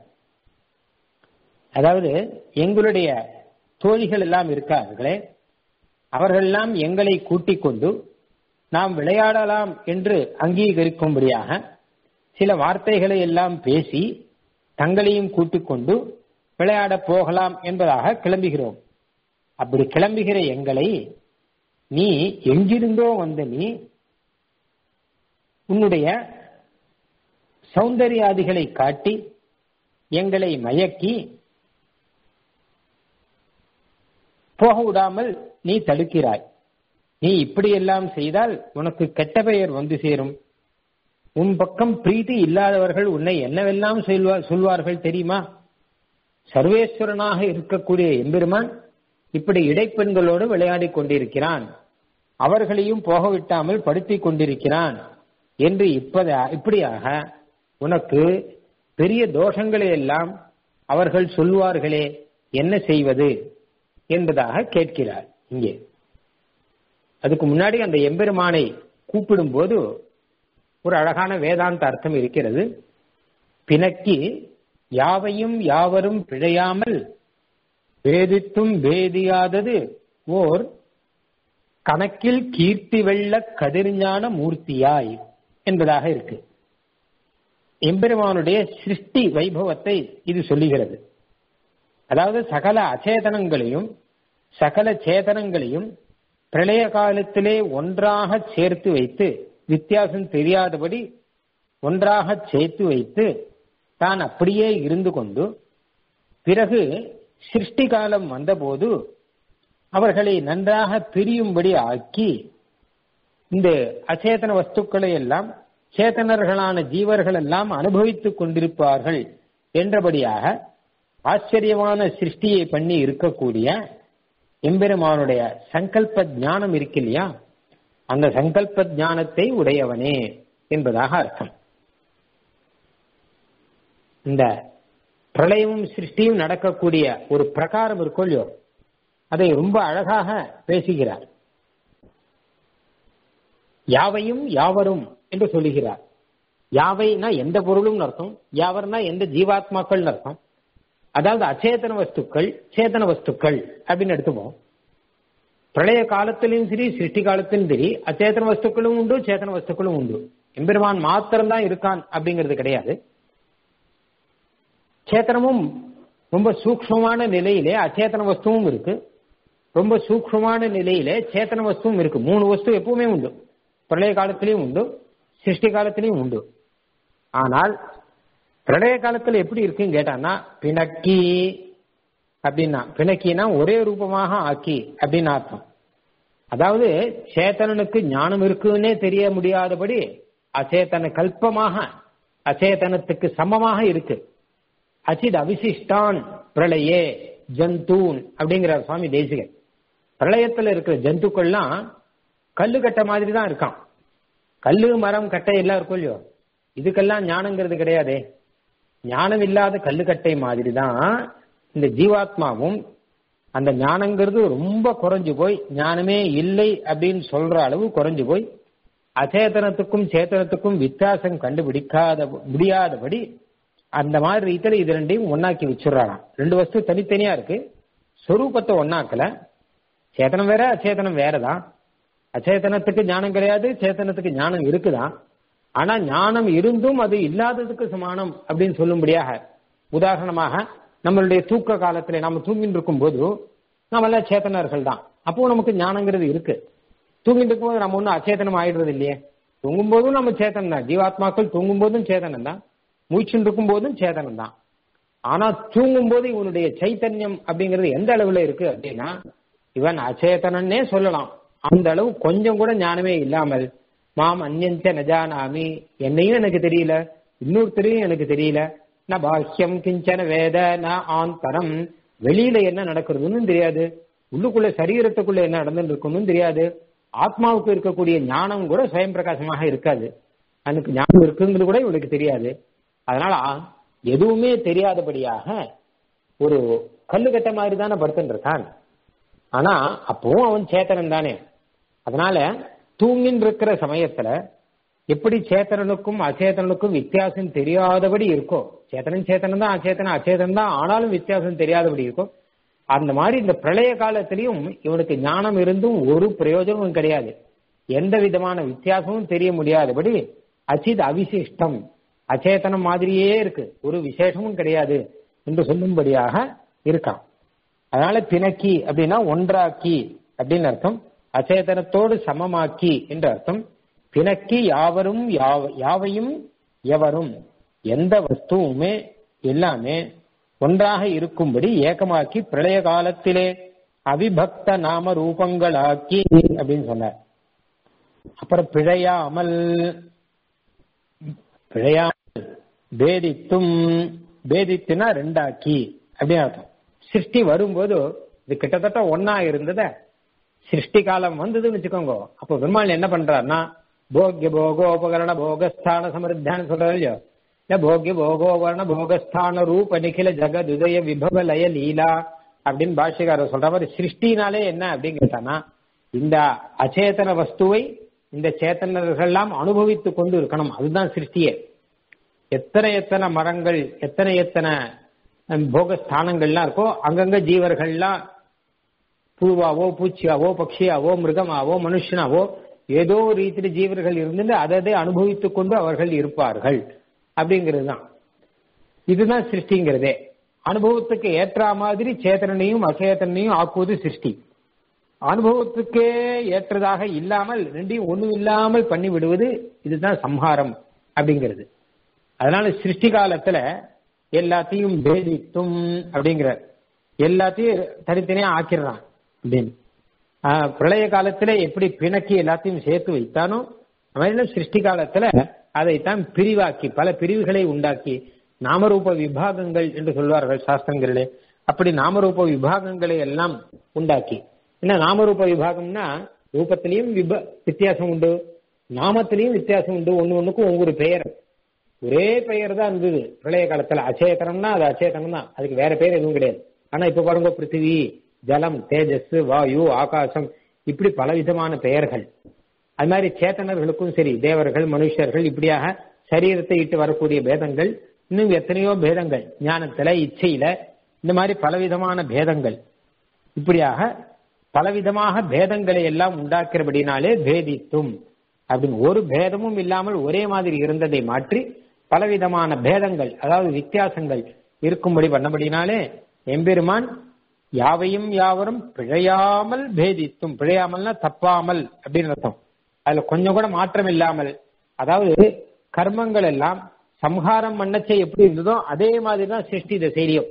அதாவது எங்களுடைய தோழிகள் எல்லாம் இருக்கார்களே அவர்களெல்லாம் எங்களை கூட்டிக் கொண்டு நாம் விளையாடலாம் என்று அங்கீகரிக்கும்படியாக சில வார்த்தைகளை எல்லாம் பேசி தங்களையும் கூட்டிக் கொண்டு விளையாட போகலாம் என்பதாக கிளம்புகிறோம் அப்படி கிளம்புகிற எங்களை நீ எங்கிருந்தோ வந்த நீ உன்னுடைய சௌந்தர்யாதிகளை காட்டி எங்களை மயக்கி போக விடாமல் நீ தடுக்கிறாய் நீ இப்படி எல்லாம் செய்தால் உனக்கு கெட்ட பெயர் வந்து சேரும் உன் பக்கம் பிரீத்தி இல்லாதவர்கள் உன்னை என்னவெல்லாம் சொல்வா- சொல்வார்கள் தெரியுமா சர்வேஸ்வரனாக இருக்கக்கூடிய எம்பெருமான் இப்படி இடைப்பெண்களோடு விளையாடிக் கொண்டிருக்கிறான் அவர்களையும் போக விட்டாமல் படுத்திக் கொண்டிருக்கிறான் என்று இப்பத இப்படியாக உனக்கு பெரிய தோஷங்களை எல்லாம் அவர்கள் சொல்வார்களே என்ன செய்வது என்பதாக கேட்கிறார் இங்கே அதுக்கு முன்னாடி அந்த எம்பெருமானை கூப்பிடும்போது ஒரு அழகான வேதாந்த அர்த்தம் இருக்கிறது பிணக்கி யாவையும் யாவரும் பிழையாமல் வேதித்தும் வேதியாதது ஓர் கணக்கில் கீர்த்தி வெள்ள கதிர்ஞான மூர்த்தியாய் என்பதாக இருக்கு எம்பெருமானுடைய சிருஷ்டி வைபவத்தை இது சொல்லுகிறது அதாவது சகல அச்சேதனங்களையும் சகல சேதனங்களையும் பிரளய காலத்திலே ஒன்றாக சேர்த்து வைத்து வித்தியாசம் தெரியாதபடி ஒன்றாக சேர்த்து வைத்து தான் அப்படியே இருந்து கொண்டு பிறகு சிருஷ்டி காலம் வந்தபோது அவர்களை நன்றாக பிரியும்படி ஆக்கி இந்த அச்சேதன வஸ்துக்களை எல்லாம் சேத்தனர்களான ஜீவர்கள் எல்லாம் அனுபவித்துக் கொண்டிருப்பார்கள் என்றபடியாக ஆச்சரியமான சிருஷ்டியை பண்ணி இருக்கக்கூடிய எம்பெருமானுடைய சங்கல்ப ஞானம் இருக்கு இல்லையா அந்த சங்கல்ப ஞானத்தை உடையவனே என்பதாக அர்த்தம் இந்த பிரளயமும் சிருஷ்டியும் நடக்கக்கூடிய ஒரு பிரகாரம் இருக்கும் இல்லையோ அதை ரொம்ப அழகாக பேசுகிறார் யாவையும் யாவரும் என்று சொல்லுகிறார் யாவைனா எந்த பொருளும் அர்த்தம் யாவர்னா எந்த ஜீவாத்மாக்கள் அர்த்தம் அதாவது அச்சேதன வஸ்துக்கள் சேதன வஸ்துக்கள் அப்படின்னு எடுத்துப்போம் பிரளய காலத்திலும் சரி சிருஷ்டி காலத்திலும் சரி அச்சேதன வஸ்துக்களும் உண்டு சேதன வஸ்துக்களும் உண்டு எம்பெருமான் மாத்திரம்தான் இருக்கான் அப்படிங்கிறது கிடையாது சேத்தனமும் ரொம்ப சூக்ஷ்மமான நிலையிலே அச்சேதன வஸ்துவும் இருக்கு ரொம்ப சூக்ஷ்மமான நிலையிலே சேத்தன வஸ்துவும் இருக்கு மூணு வஸ்து எப்பவுமே உண்டு பிரளய காலத்திலையும் உண்டு சிருஷ்டி காலத்திலையும் உண்டு ஆனால் பிரளய காலத்துல எப்படி இருக்குன்னு கேட்டான்னா பிணக்கி அப்படின்னா பிணக்கினா ஒரே ரூபமாக ஆக்கி அப்படின்னு அர்த்தம் அதாவது சேத்தனனுக்கு ஞானம் இருக்குன்னே தெரிய முடியாதபடி அச்சேதன கல்பமாக அச்சேதனத்துக்கு சமமாக இருக்கு அச்சித் அவிசிஷ்டான் பிரளயே ஜந்தூன் அப்படிங்கிறார் சுவாமி தேசிகன் பிரளயத்துல இருக்கிற ஜந்துக்கள்லாம் கல்லு கட்டை மாதிரி தான் இருக்கான் கல்லு மரம் கட்டை எல்லாம் இருக்கும் இல்லையோ இதுக்கெல்லாம் ஞானங்கிறது கிடையாதே ஞானம் இல்லாத கல்லுக்கட்டை மாதிரி தான் இந்த ஜீவாத்மாவும் அந்த ஞானங்கிறது ரொம்ப குறைஞ்சு போய் ஞானமே இல்லை அப்படின்னு சொல்ற அளவு குறைஞ்சு போய் அச்சேதனத்துக்கும் சேத்தனத்துக்கும் வித்தியாசம் கண்டுபிடிக்காத முடியாதபடி அந்த மாதிரி ரீதியில இது ரெண்டையும் ஒன்னாக்கி வச்சுடுறாராம் ரெண்டு வஸ்து தனித்தனியா இருக்கு சொரூபத்தை ஒன்னாக்கல சேத்தனம் வேற அச்சேதனம் வேறதான் அச்சேதனத்துக்கு ஞானம் கிடையாது சேத்தனத்துக்கு ஞானம் இருக்குதான் ஆனா ஞானம் இருந்தும் அது இல்லாததுக்கு சமானம் அப்படின்னு சொல்லும்படியாக உதாரணமாக நம்மளுடைய தூக்க காலத்துல நம்ம தூங்கிட்டு இருக்கும் போது நாமெல்லாம் சேத்தனர்கள் தான் அப்போ நமக்கு ஞானங்கிறது இருக்கு தூங்கிட்டு இருக்கும்போது நம்ம ஒன்றும் அச்சேதனம் ஆயிடுறது இல்லையே தூங்கும் போதும் நம்ம சேத்தனம் தான் ஜீவாத்மாக்கள் தூங்கும் போதும் சேதனம் தான் மூச்சுன்னு இருக்கும் போதும் சேதனம் தான் ஆனா தூங்கும் போது இவனுடைய சைத்தன்யம் அப்படிங்கிறது எந்த அளவுல இருக்கு அப்படின்னா இவன் அச்சேதனன்னே சொல்லலாம் அந்த அளவு கொஞ்சம் கூட ஞானமே இல்லாமல் மாம் அந்யஞ்ச நஜானாமி என்னையும் எனக்கு தெரியல இன்னொருத்தரையும் எனக்கு தெரியல ந பாஹ்யம் கிஞ்சன வேத ந ஆந்தரம் வெளியில என்ன நடக்கிறதுன்னு தெரியாது உள்ளுக்குள்ள சரீரத்துக்குள்ள என்ன நடந்துட்டு இருக்குன்னு தெரியாது ஆத்மாவுக்கு இருக்கக்கூடிய ஞானம் கூட சுயம் பிரகாசமாக இருக்காது எனக்கு ஞானம் இருக்குங்கிறது கூட இவனுக்கு தெரியாது அதனால எதுவுமே தெரியாதபடியாக ஒரு கல்லுக்கட்ட மாதிரி தானே படுத்துட்டு இருக்கான் ஆனா அப்பவும் அவன் சேத்தனன் தானே அதனால தூங்கின்னு இருக்கிற சமயத்துல எப்படி சேத்தனனுக்கும் அச்சேதனனுக்கும் வித்தியாசம் தெரியாதபடி இருக்கோ சேத்தனன் சேத்தனம் தான் அச்சேதனம் அச்சேதனம் தான் ஆனாலும் வித்தியாசம் தெரியாதபடி இருக்கும் அந்த மாதிரி இந்த பிரளய காலத்திலையும் இவனுக்கு ஞானம் இருந்தும் ஒரு பிரயோஜனமும் கிடையாது எந்த விதமான வித்தியாசமும் தெரிய முடியாதபடி அச்சித் அவிசிஷ்டம் அச்சேதனம் மாதிரியே இருக்கு ஒரு விசேஷமும் கிடையாது என்று சொல்லும்படியாக இருக்கான் அதனால பிணக்கி அப்படின்னா ஒன்றாக்கி அப்படின்னு அர்த்தம் அச்சேதனத்தோடு சமமாக்கி என்று அர்த்தம் பிணக்கி யாவரும் யாவையும் எவரும் எந்த வஸ்துவுமே எல்லாமே ஒன்றாக இருக்கும்படி ஏக்கமாக்கி பிரளய காலத்திலே அவிபக்த நாம ரூபங்களாக்கி அப்படின்னு சொன்னார் அப்புறம் பிழையாமல் பிழையாமல் பேதித்தும் பேதித்துனா ரெண்டாக்கி அப்படின்னு அர்த்தம் சிருஷ்டி வரும்போது இது கிட்டத்தட்ட ஒன்னா இருந்தத சிருஷ்டி காலம் வந்ததுன்னு வச்சுக்கோங்க அப்போ பெருமாள் என்ன பண்றாருன்னா போக்கிய போகோபகரண போகஸ்தான சமருத்தான்னு சொல்றாரு இல்லையோ இல்ல போக்கிய போகோபகரண போகஸ்தான ரூப நிখিல ஜெகதுதய விபவ லய லீலா அப்படின்னு பாஷ்யக்காரர் சொல்ற மாதிரி சிருஷ்டினாலே என்ன அப்படின்னு கேட்டானா இந்த அச்சேதன வஸ்துவை இந்த சேத்தனர்கள் எல்லாம் அனுபவித்துக் கொண்டு இருக்கணும் அதுதான் சிருஷ்டியே எத்தனை எத்தனை மரங்கள் எத்தனை எத்தனை போகஸ்தானங்கள்லாம் இருக்கோ அங்கங்க ஜீவர்கள்லாம் புழுவாவோ பூச்சியாவோ பட்சியாவோ மிருகமாவோ மனுஷனாவோ ஏதோ ரீதியில் ஜீவர்கள் இருந்து அதை அனுபவித்துக் கொண்டு அவர்கள் இருப்பார்கள் அப்படிங்கிறது தான் இதுதான் சிருஷ்டிங்கிறதே அனுபவத்துக்கு ஏற்ற மாதிரி சேத்தனையும் அச்சேதனையும் ஆக்குவது சிருஷ்டி அனுபவத்துக்கே ஏற்றதாக இல்லாமல் ரெண்டையும் ஒண்ணும் இல்லாமல் பண்ணி விடுவது இதுதான் சம்ஹாரம் அப்படிங்கிறது அதனால சிருஷ்டி காலத்துல எல்லாத்தையும் பேதித்தும் அப்படிங்கிறார் எல்லாத்தையும் தனித்தனியா ஆக்கிடுறான் அப்படின்னு பிரளய காலத்துல எப்படி பிணக்கி எல்லாத்தையும் சேர்த்து வைத்தானோ அவன் சிருஷ்டி காலத்துல அதைத்தான் பிரிவாக்கி பல பிரிவுகளை உண்டாக்கி நாமரூப விபாகங்கள் என்று சொல்வார்கள் சாஸ்திரங்களிலே அப்படி நாமரூப விபாகங்களை எல்லாம் உண்டாக்கி என்ன நாமரூப விபாகம்னா ரூபத்திலையும் விப வித்தியாசம் உண்டு நாமத்திலையும் வித்தியாசம் உண்டு ஒன்னு ஒண்ணுக்கும் ஒவ்வொரு பெயர் ஒரே பெயர் தான் இருந்தது பிரளய காலத்துல அச்சேதனம்னா அது அச்சேதனம் தான் அதுக்கு வேற பேர் எதுவும் கிடையாது ஆனா இப்ப பாருங்க பிருத்திவி ஜலம் தேஜஸ் வாயு ஆகாசம் இப்படி பலவிதமான பெயர்கள் அது மாதிரி சேத்தனர்களுக்கும் சரி தேவர்கள் மனுஷர்கள் இப்படியாக சரீரத்தை இட்டு வரக்கூடிய பேதங்கள் இன்னும் எத்தனையோ பேதங்கள் ஞானத்துல இச்சையில இந்த மாதிரி பலவிதமான பேதங்கள் இப்படியாக பலவிதமாக பேதங்களை எல்லாம் உண்டாக்குறபடினாலே பேதித்தும் அப்படின்னு ஒரு பேதமும் இல்லாமல் ஒரே மாதிரி இருந்ததை மாற்றி பலவிதமான பேதங்கள் அதாவது வித்தியாசங்கள் இருக்கும்படி பண்ணபடினாலே எம்பெருமான் யாவையும் யாவரும் பிழையாமல் பேதித்தும் பிழையாமல்னா தப்பாமல் அப்படின்னு அர்த்தம் அதுல கொஞ்சம் கூட மாற்றம் இல்லாமல் அதாவது கர்மங்கள் எல்லாம் சம்ஹாரம் பண்ணச்சே எப்படி இருந்ததோ அதே மாதிரி தான் சிருஷ்டி இதை செய்யும்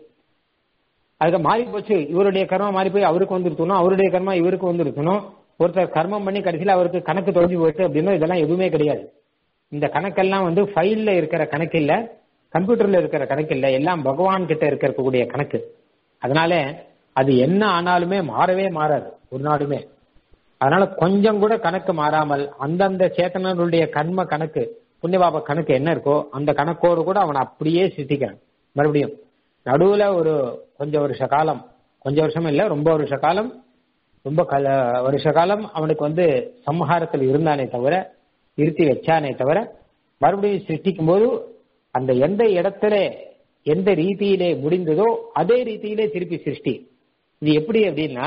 அதுக்கு மாறி போச்சு இவருடைய கர்மம் மாறி போய் அவருக்கு வந்துருத்தணும் அவருடைய கர்மம் இவருக்கு வந்துருத்தணும் ஒருத்தர் கர்மம் பண்ணி கடைசியில் அவருக்கு கணக்கு தொலைஞ்சு போயிட்டு அப்படின்னா இதெல்லாம் எதுவுமே கிடையாது இந்த கணக்கெல்லாம் வந்து ஃபைல்ல இருக்கிற கணக்கு இல்ல கம்ப்யூட்டர்ல இருக்கிற கணக்கு இல்ல எல்லாம் பகவான் கிட்ட இருக்கக்கூடிய கணக்கு அதனால அது என்ன ஆனாலுமே மாறவே மாறாது ஒரு நாளுமே அதனால கொஞ்சம் கூட கணக்கு மாறாமல் அந்தந்த சேத்தனருடைய கர்ம கணக்கு புண்ணியபாப கணக்கு என்ன இருக்கோ அந்த கணக்கோடு கூட அவனை அப்படியே சித்திக்கிறான் மறுபடியும் நடுவுல ஒரு கொஞ்ச வருஷ காலம் கொஞ்ச வருஷம் இல்ல ரொம்ப வருஷ காலம் ரொம்ப கல வருஷ காலம் அவனுக்கு வந்து சம்ஹாரத்தில் இருந்தானே தவிர இருத்தி வச்சானே தவிர மறுபடியும் சிருஷ்டிக்கும் போது அந்த எந்த இடத்துல எந்த ரீதியிலே முடிந்ததோ அதே ரீதியிலே திருப்பி சிருஷ்டி இது எப்படி அப்படின்னா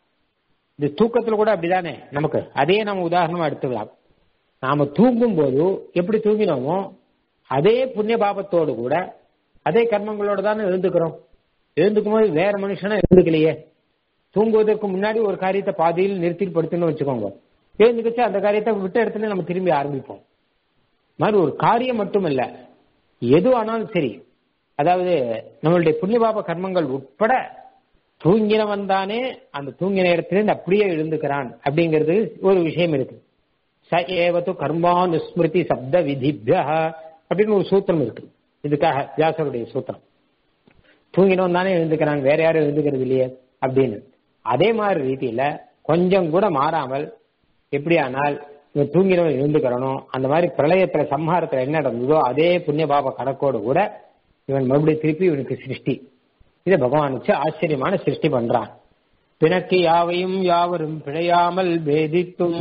இது தூக்கத்துல கூட அப்படிதானே நமக்கு அதே நம்ம உதாரணமா எடுத்துக்கலாம் நாம தூங்கும் போது எப்படி தூங்கினோமோ அதே புண்ணிய பாபத்தோடு கூட அதே கர்மங்களோட தானே எழுந்துக்கிறோம் எழுந்துக்கும் போது வேற மனுஷனா எழுந்துக்கலையே தூங்குவதற்கு முன்னாடி ஒரு காரியத்தை பாதியில் நிறுத்தி படுத்துன்னு வச்சுக்கோங்க எழுந்துக்கிச்சு அந்த காரியத்தை விட்ட இடத்துல நம்ம திரும்பி ஆரம்பிப்போம் மாதிரி ஒரு காரியம் மட்டும் இல்ல எது ஆனாலும் சரி அதாவது நம்மளுடைய புண்ணியபாப கர்மங்கள் உட்பட தூங்கினவன் தானே அந்த தூங்கின இடத்துல அப்படியே எழுந்துக்கிறான் அப்படிங்கிறது ஒரு விஷயம் இருக்கு ச ஏவத்து கர்மானுஸ்மிருதி சப்த விதிபிய அப்படின்னு ஒரு சூத்திரம் இருக்கு இதுக்காக வியாசருடைய சூத்திரம் தூங்கினவன் தானே எழுந்துக்கிறான் வேற யாரும் எழுந்துக்கிறது இல்லையே அப்படின்னு அதே மாதிரி ரீதியில கொஞ்சம் கூட மாறாமல் எப்படியானால் இவன் தூங்கினவன் எழுந்துக்கிறனும் அந்த மாதிரி பிரளயத்துல சம்ஹாரத்துல என்ன நடந்ததோ அதே புண்ணிய பாப கணக்கோடு கூட இவன் மறுபடியும் திருப்பி இவனுக்கு சிருஷ்டி இதை பகவான் வச்சு ஆச்சரியமான சிருஷ்டி பண்றான் பிணக்கு யாவையும் யாவரும் பிழையாமல் பேதித்தும்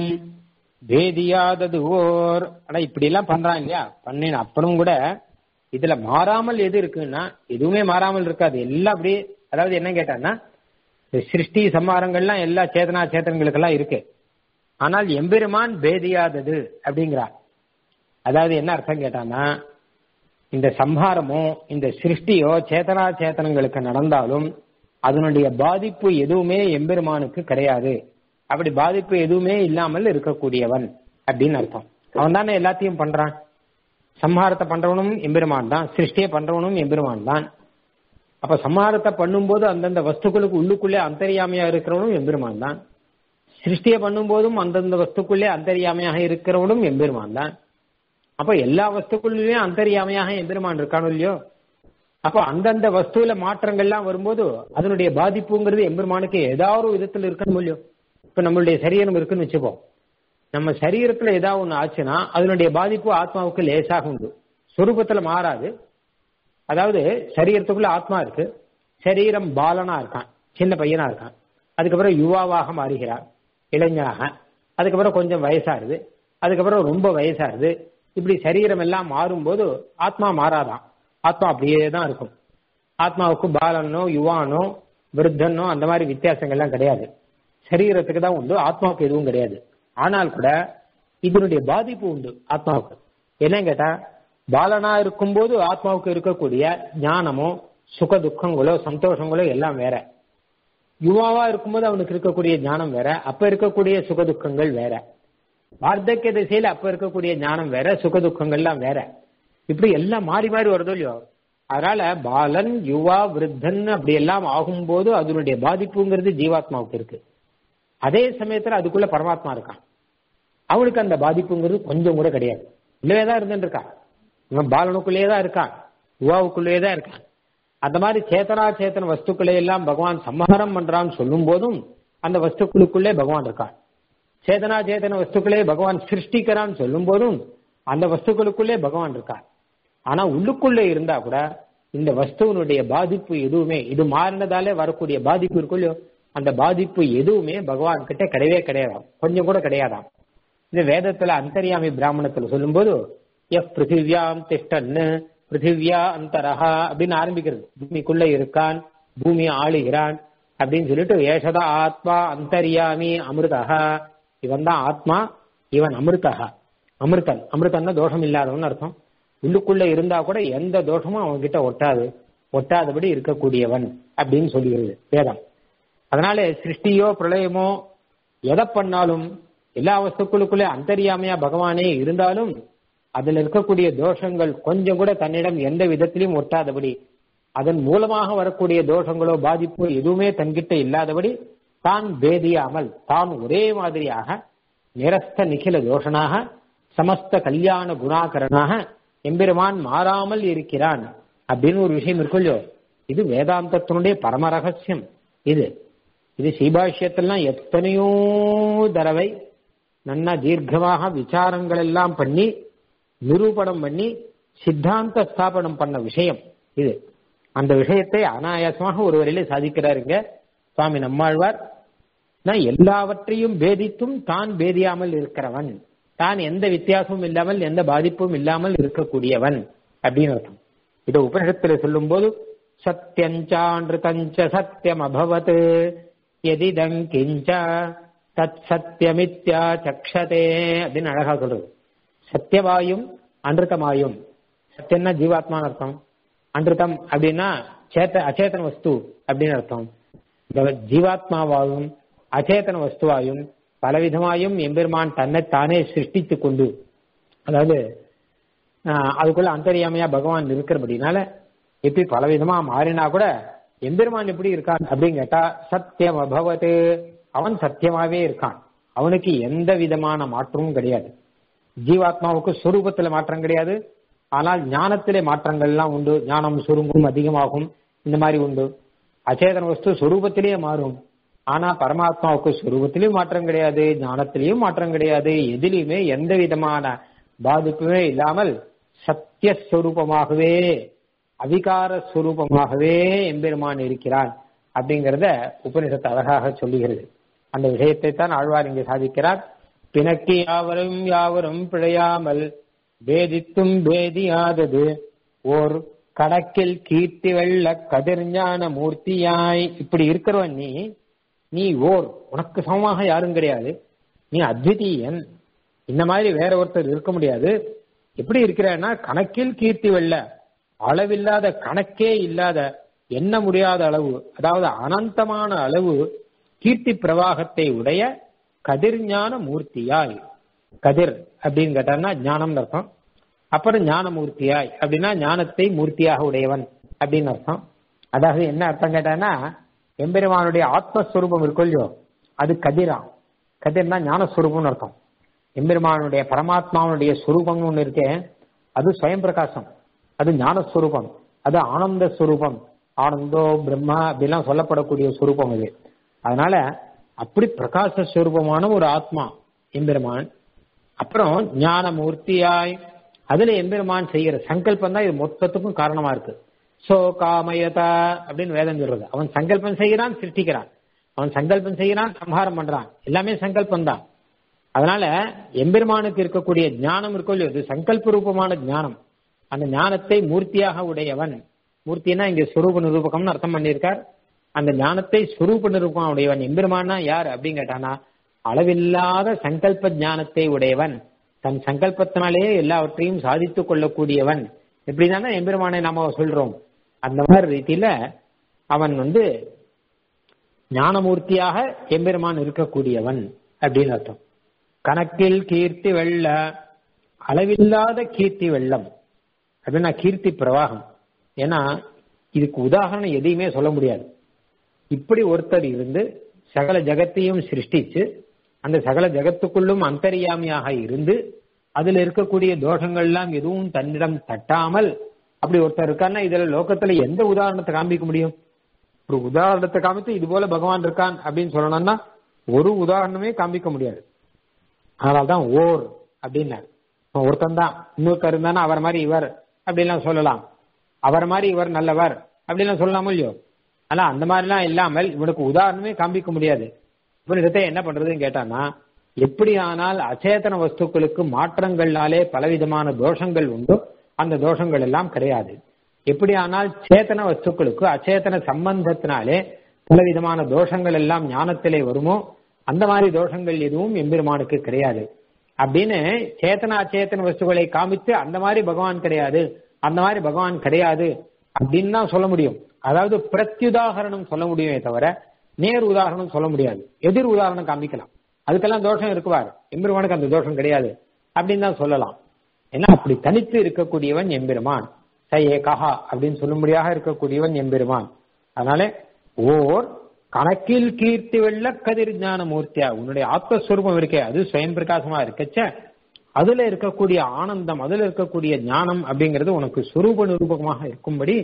பேதியாதது ஓர் ஆனா இப்படி எல்லாம் பண்றான் இல்லையா பண்ணின அப்புறம் கூட இதுல மாறாமல் எது இருக்குன்னா எதுவுமே மாறாமல் இருக்காது எல்லாம் அப்படியே அதாவது என்ன கேட்டான்னா சிருஷ்டி சம்மாரங்கள்லாம் எல்லா சேதனா சேத்தனங்களுக்கெல்லாம் இருக்கு ஆனால் எம்பெருமான் பேதியாதது அப்படிங்கிறார் அதாவது என்ன அர்த்தம் கேட்டான்னா இந்த சம்ஹாரமோ இந்த சிருஷ்டியோ சேதனா சேத்தனங்களுக்கு நடந்தாலும் அதனுடைய பாதிப்பு எதுவுமே எம்பெருமானுக்கு கிடையாது அப்படி பாதிப்பு எதுவுமே இல்லாமல் இருக்கக்கூடியவன் அப்படின்னு அர்த்தம் அவன் தானே எல்லாத்தையும் பண்றான் சம்ஹாரத்தை பண்றவனும் எம்பெருமான் தான் சிருஷ்டியை பண்றவனும் எம்பெருமான் தான் அப்ப சம்ஹாரத்தை பண்ணும்போது அந்தந்த வஸ்துக்களுக்கு உள்ளுக்குள்ளே அந்தரியாமையா இருக்கிறவனும் எம்பெருமான் தான் சிருஷ்டியை பண்ணும்போதும் அந்தந்த வஸ்துக்குள்ளே அந்தரியாமையாக இருக்கிறவனும் எம்பெருமான் தான் அப்ப எல்லா வஸ்துக்குள்ளேயும் அந்தரியாமையாக எம்பெருமான் இருக்கானோ இல்லையோ அப்போ அந்தந்த வஸ்துவில மாற்றங்கள்லாம் வரும்போது அதனுடைய பாதிப்புங்கிறது எம்பெருமானுக்கு ஏதாவது ஒரு விதத்துல இருக்கணும் இல்லையோ இப்ப நம்மளுடைய சரீரம் இருக்குன்னு வச்சுப்போம் நம்ம சரீரத்துல ஏதாவது ஒண்ணு ஆச்சுன்னா அதனுடைய பாதிப்பு ஆத்மாவுக்கு லேசாக உண்டு சொரூபத்துல மாறாது அதாவது சரீரத்துக்குள்ள ஆத்மா இருக்கு சரீரம் பாலனா இருக்கான் சின்ன பையனா இருக்கான் அதுக்கப்புறம் யுவாவாக மாறுகிறான் இளைஞனாக அதுக்கப்புறம் கொஞ்சம் வயசாகுது அதுக்கப்புறம் ரொம்ப வயசாகுது இப்படி சரீரம் எல்லாம் மாறும்போது ஆத்மா மாறாதான் ஆத்மா அப்படியே தான் இருக்கும் ஆத்மாவுக்கு பாலனோ யுவானோ விருத்தனோ அந்த மாதிரி வித்தியாசங்கள்லாம் கிடையாது சரீரத்துக்கு தான் உண்டு ஆத்மாவுக்கு எதுவும் கிடையாது ஆனால் கூட இதனுடைய பாதிப்பு உண்டு ஆத்மாவுக்கு என்னன்னு கேட்டா பாலனா இருக்கும்போது ஆத்மாவுக்கு இருக்கக்கூடிய ஞானமோ சுக துக்கங்களோ சந்தோஷங்களோ எல்லாம் வேற யுவாவா இருக்கும்போது அவனுக்கு இருக்கக்கூடிய ஞானம் வேற அப்ப இருக்கக்கூடிய சுக துக்கங்கள் வேற வார்த்தக்கிய திசையில அப்ப இருக்கக்கூடிய ஞானம் வேற சுக துக்கங்கள்லாம் வேற இப்படி எல்லாம் மாறி மாறி வருதோ இல்லையோ அதனால பாலன் யுவா விருத்தன் அப்படி எல்லாம் ஆகும்போது அதனுடைய பாதிப்புங்கிறது ஜீவாத்மாவுக்கு இருக்கு அதே சமயத்துல அதுக்குள்ள பரமாத்மா இருக்கான் அவனுக்கு அந்த பாதிப்புங்கிறது கொஞ்சம் கூட கிடையாது உள்ளே தான் இருந்துட்டு இருக்கான் இவன் பாலனுக்குள்ளேயே தான் இருக்கான் யுவாவுக்குள்ளேயே தான் இருக்கான் அந்த மாதிரி சேத்தனா சேத்தன வஸ்துக்களை எல்லாம் பகவான் சம்ஹாரம் பண்றான்னு சொல்லும் போதும் அந்த வஸ்துக்களுக்குள்ளே பகவான் இருக்கான் சேதனா சேதன வஸ்துக்களே பகவான் சிருஷ்டிக்கிறான்னு சொல்லும் போதும் அந்த வஸ்துக்களுக்குள்ளே பகவான் இருக்கான் ஆனா உள்ளுக்குள்ளே இருந்தா கூட இந்த வஸ்துவனுடைய பாதிப்பு எதுவுமே இது மாறினதாலே வரக்கூடிய பாதிப்பு இருக்கும் இல்லையோ அந்த பாதிப்பு எதுவுமே பகவான் கிட்ட கிடையவே கிடையாதாம் கொஞ்சம் கூட கிடையாதாம் இந்த வேதத்துல அந்தரியாமி பிராமணத்துல சொல்லும்போது எஃப் பிருத்திவியாம் திஷ்டன்னு பிருத்திவியா அந்தரஹா அப்படின்னு ஆரம்பிக்கிறது பூமிக்குள்ள இருக்கான் பூமியை ஆளுகிறான் அப்படின்னு சொல்லிட்டு ஏஷதா ஆத்மா அந்தரியாமி அமிர்தஹா இவன் தான் ஆத்மா இவன் அமிர்தஹா அமிர்தன் அமிர்தன்னா தோஷம் இல்லாதவன் அர்த்தம் உள்ளுக்குள்ள இருந்தா கூட எந்த தோஷமும் அவன் கிட்ட ஒட்டாது ஒட்டாதபடி இருக்கக்கூடியவன் அப்படின்னு சொல்லுகிறது வேதம் அதனால சிருஷ்டியோ பிரளயமோ எதை பண்ணாலும் எல்லா வஸ்துக்களுக்குள்ளே அந்தரியாமையா பகவானே இருந்தாலும் அதுல இருக்கக்கூடிய தோஷங்கள் கொஞ்சம் கூட தன்னிடம் எந்த விதத்திலையும் ஒட்டாதபடி அதன் மூலமாக வரக்கூடிய தோஷங்களோ பாதிப்போ எதுவுமே தன்கிட்ட இல்லாதபடி தான் பேதியாமல் தான் ஒரே மாதிரியாக நிரஸ்த நிகில தோஷனாக சமஸ்த கல்யாண குணாகரனாக எம்பெருமான் மாறாமல் இருக்கிறான் அப்படின்னு ஒரு விஷயம் இருக்கும் இல்லையோ இது வேதாந்தத்தினுடைய பரம ரகசியம் இது இது சீபாஷ்யத்திலாம் எத்தனையோ தடவை நன்னா தீர்க்கமாக விசாரங்கள் எல்லாம் பண்ணி நிரூபணம் பண்ணி சித்தாந்த ஸ்தாபனம் பண்ண விஷயம் இது அந்த விஷயத்தை அனாயாசமாக ஒரு வரையில சாதிக்கிறாருங்க சுவாமி நம்மாழ்வார் நான் எல்லாவற்றையும் பேதித்தும் தான் பேதியாமல் இருக்கிறவன் தான் எந்த வித்தியாசமும் இல்லாமல் எந்த பாதிப்பும் இல்லாமல் இருக்கக்கூடியவன் அப்படின்னு அர்த்தம் இதை உபனிஷத்துல சொல்லும் போது சத்தியஞ்சான்றுதஞ்ச சத்தியம் அபவத் எதிதங் கிஞ்ச தத் சத்தியமித்யா சக்ஷதே அப்படின்னு அழகா சொல்றது சத்தியவாயும் அன்றுதமாயும் சத்தியம்னா ஜீவாத்மான்னு அர்த்தம் அன்றுதம் அப்படின்னா சேத்த அச்சேதன வஸ்து அப்படின்னு அர்த்தம் இந்த ஜீவாத்மாவாயும் அச்சேதன வஸ்துவாயும் பலவிதமாயும் எம்பெருமான் தன்னை தானே சிருஷ்டித்துக் கொண்டு அதாவது அதுக்குள்ள அந்தரியாமையா பகவான் இருக்கிறபடினால எப்படி பலவிதமா மாறினா கூட எம்பெருமான் எப்படி இருக்கான் அப்படின்னு கேட்டா சத்தியம் அபவத்து அவன் சத்தியமாவே இருக்கான் அவனுக்கு எந்த விதமான மாற்றமும் கிடையாது ஜீவாத்மாவுக்கு சொரூபத்துல மாற்றம் கிடையாது ஆனால் ஞானத்திலே மாற்றங்கள்லாம் உண்டு ஞானம் சுருங்கும் அதிகமாகும் இந்த மாதிரி உண்டு அச்சேதன வஸ்து சொரூபத்திலேயே மாறும் ஆனா பரமாத்மாவுக்கு சுரூபத்திலையும் மாற்றம் கிடையாது ஞானத்திலையும் மாற்றம் கிடையாது எதிலையுமே எந்த விதமான பாதிப்புமே இல்லாமல் சத்தியஸ்வரூபமாகவே அவிகார ஸ்வரூபமாகவே எம்பெருமான் இருக்கிறான் அப்படிங்கிறத உபனிஷத்து அழகாக சொல்லுகிறது அந்த விஷயத்தை தான் ஆழ்வார் இங்கே சாதிக்கிறார் பிணக்கி யாவரும் யாவரும் பிழையாமல் பேதித்தும் பேதியாதது ஓர் கடக்கில் கீர்த்தி வெள்ள கதிர்ஞான மூர்த்தியாய் இப்படி இருக்கிறவன் நீ நீ ஓர் உனக்கு சமமாக யாரும் கிடையாது நீ அத்விதீயன் இந்த மாதிரி வேற ஒருத்தர் இருக்க முடியாது எப்படி இருக்கிறன்னா கணக்கில் கீர்த்தி வெள்ள அளவில்லாத கணக்கே இல்லாத எண்ண முடியாத அளவு அதாவது அனந்தமான அளவு கீர்த்தி பிரவாகத்தை உடைய கதிர்ஞான மூர்த்தியாய் கதிர் அப்படின்னு கேட்டான்னா ஞானம் அர்த்தம் அப்புறம் ஞான மூர்த்தியாய் அப்படின்னா ஞானத்தை மூர்த்தியாக உடையவன் அப்படின்னு அர்த்தம் அதாவது என்ன அர்த்தம் கேட்டான்னா எம்பெருமானுடைய ஆத்மஸ்வரூபம் இருக்கும் இல்லையோ அது கதிரா கதிர்னா ஞானஸ்வரூபம்னு அர்த்தம் எம்பெருமானுடைய பரமாத்மாவுடைய ஸ்வரூபம்னு ஒன்று இருக்கே அது ஸ்வயம் பிரகாசம் அது ஞானஸ்வரூபம் அது ஆனந்த ஸ்வரூபம் ஆனந்தோ பிரம்மா அப்படிலாம் சொல்லப்படக்கூடிய ஸ்வரூபம் இது அதனால அப்படி பிரகாச ஸ்வரூபமான ஒரு ஆத்மா எம்பெருமான் அப்புறம் ஞான மூர்த்தியாய் அதுல எம்பெருமான் செய்யற சங்கல்பம் தான் இது மொத்தத்துக்கும் காரணமா இருக்கு சோ காமயதா அப்படின்னு வேதம் சொல்றது அவன் சங்கல்பம் செய்கிறான் சிருஷ்டிக்கிறான் அவன் சங்கல்பம் செய்கிறான் சம்ஹாரம் பண்றான் எல்லாமே சங்கல்பம் தான் அதனால எம்பெருமானுக்கு இருக்கக்கூடிய ஞானம் இருக்கும் இல்லையோ இது சங்கல்ப ரூபமான ஞானம் அந்த ஞானத்தை மூர்த்தியாக உடையவன் மூர்த்தினா இங்க சுரூப நிரூபகம்னு அர்த்தம் பண்ணியிருக்கார் அந்த ஞானத்தை சுரூப நிரூபம் உடையவன் எம்பெருமானா யார் அப்படின்னு கேட்டானா அளவில்லாத சங்கல்ப ஞானத்தை உடையவன் தன் சங்கல்பத்தினாலேயே எல்லாவற்றையும் சாதித்துக் கொள்ளக்கூடியவன் இப்படிதானே எம்பெருமானை நாம சொல்றோம் அந்த மாதிரி ரீதியில அவன் வந்து ஞானமூர்த்தியாக எம்பெருமான் இருக்கக்கூடியவன் அப்படின்னு அர்த்தம் கணக்கில் கீர்த்தி வெள்ள அளவில்லாத கீர்த்தி வெள்ளம் அப்படின்னா கீர்த்தி பிரவாகம் ஏன்னா இதுக்கு உதாரணம் எதையுமே சொல்ல முடியாது இப்படி ஒருத்தர் இருந்து சகல ஜகத்தையும் சிருஷ்டிச்சு அந்த சகல ஜகத்துக்குள்ளும் அந்தரியாமியாக இருந்து அதுல இருக்கக்கூடிய தோஷங்கள் எல்லாம் எதுவும் தன்னிடம் தட்டாமல் அப்படி ஒருத்தர் இருக்கான்னா இதுல லோகத்துல எந்த உதாரணத்தை காமிக்க முடியும் ஒரு உதாரணத்தை காமித்து இது போல பகவான் இருக்கான் அப்படின்னு சொல்லணும்னா ஒரு உதாரணமே காமிக்க முடியாது அதனால்தான் ஓர் அப்படின்னாரு ஒருத்தன் தான் இன்னொருத்தர் இருந்தானா அவர் மாதிரி இவர் அப்படின்லாம் சொல்லலாம் அவர் மாதிரி இவர் நல்லவர் அப்படின்லாம் சொல்லலாமோ இல்லையோ ஆனா அந்த மாதிரிலாம் இல்லாமல் இவனுக்கு உதாரணமே காமிக்க முடியாது இவனிடத்தை என்ன பண்றதுன்னு கேட்டானா எப்படி ஆனால் அச்சேதன வஸ்துக்களுக்கு மாற்றங்கள்னாலே பலவிதமான தோஷங்கள் உண்டோ அந்த தோஷங்கள் எல்லாம் கிடையாது எப்படி ஆனால் சேத்தன வஸ்துக்களுக்கு அச்சேதன சம்பந்தத்தினாலே பலவிதமான தோஷங்கள் எல்லாம் ஞானத்திலே வருமோ அந்த மாதிரி தோஷங்கள் எதுவும் எம்பெருமானுக்கு கிடையாது அப்படின்னு சேத்தன அச்சேதன வஸ்துக்களை காமித்து அந்த மாதிரி பகவான் கிடையாது அந்த மாதிரி பகவான் கிடையாது அப்படின்னு தான் சொல்ல முடியும் அதாவது பிரத்யுதாகரணம் சொல்ல முடியுமே தவிர நேர் உதாரணம் சொல்ல முடியாது எதிர் உதாரணம் காமிக்கலாம் அதுக்கெல்லாம் தோஷம் இருக்குவார் எம்பெருமானுக்கு அந்த தோஷம் கிடையாது அப்படின்னு தான் சொல்லலாம் ஏன்னா அப்படி தனித்து இருக்கக்கூடியவன் எம்பெருமான் ச ஏகஹா அப்படின்னு சொல்லும்படியாக இருக்கக்கூடியவன் எம்பெருமான் அதனால ஓர் கணக்கில் கீர்த்தி வெள்ள கதிர் ஞான மூர்த்தியா உன்னுடைய ஆத்மஸ்வரூபம் இருக்கே அது சுயம் பிரகாசமா இருக்கச்ச அதுல இருக்கக்கூடிய ஆனந்தம் அதுல இருக்கக்கூடிய ஞானம் அப்படிங்கிறது உனக்கு சுரூப நிரூபகமாக இருக்கும்படி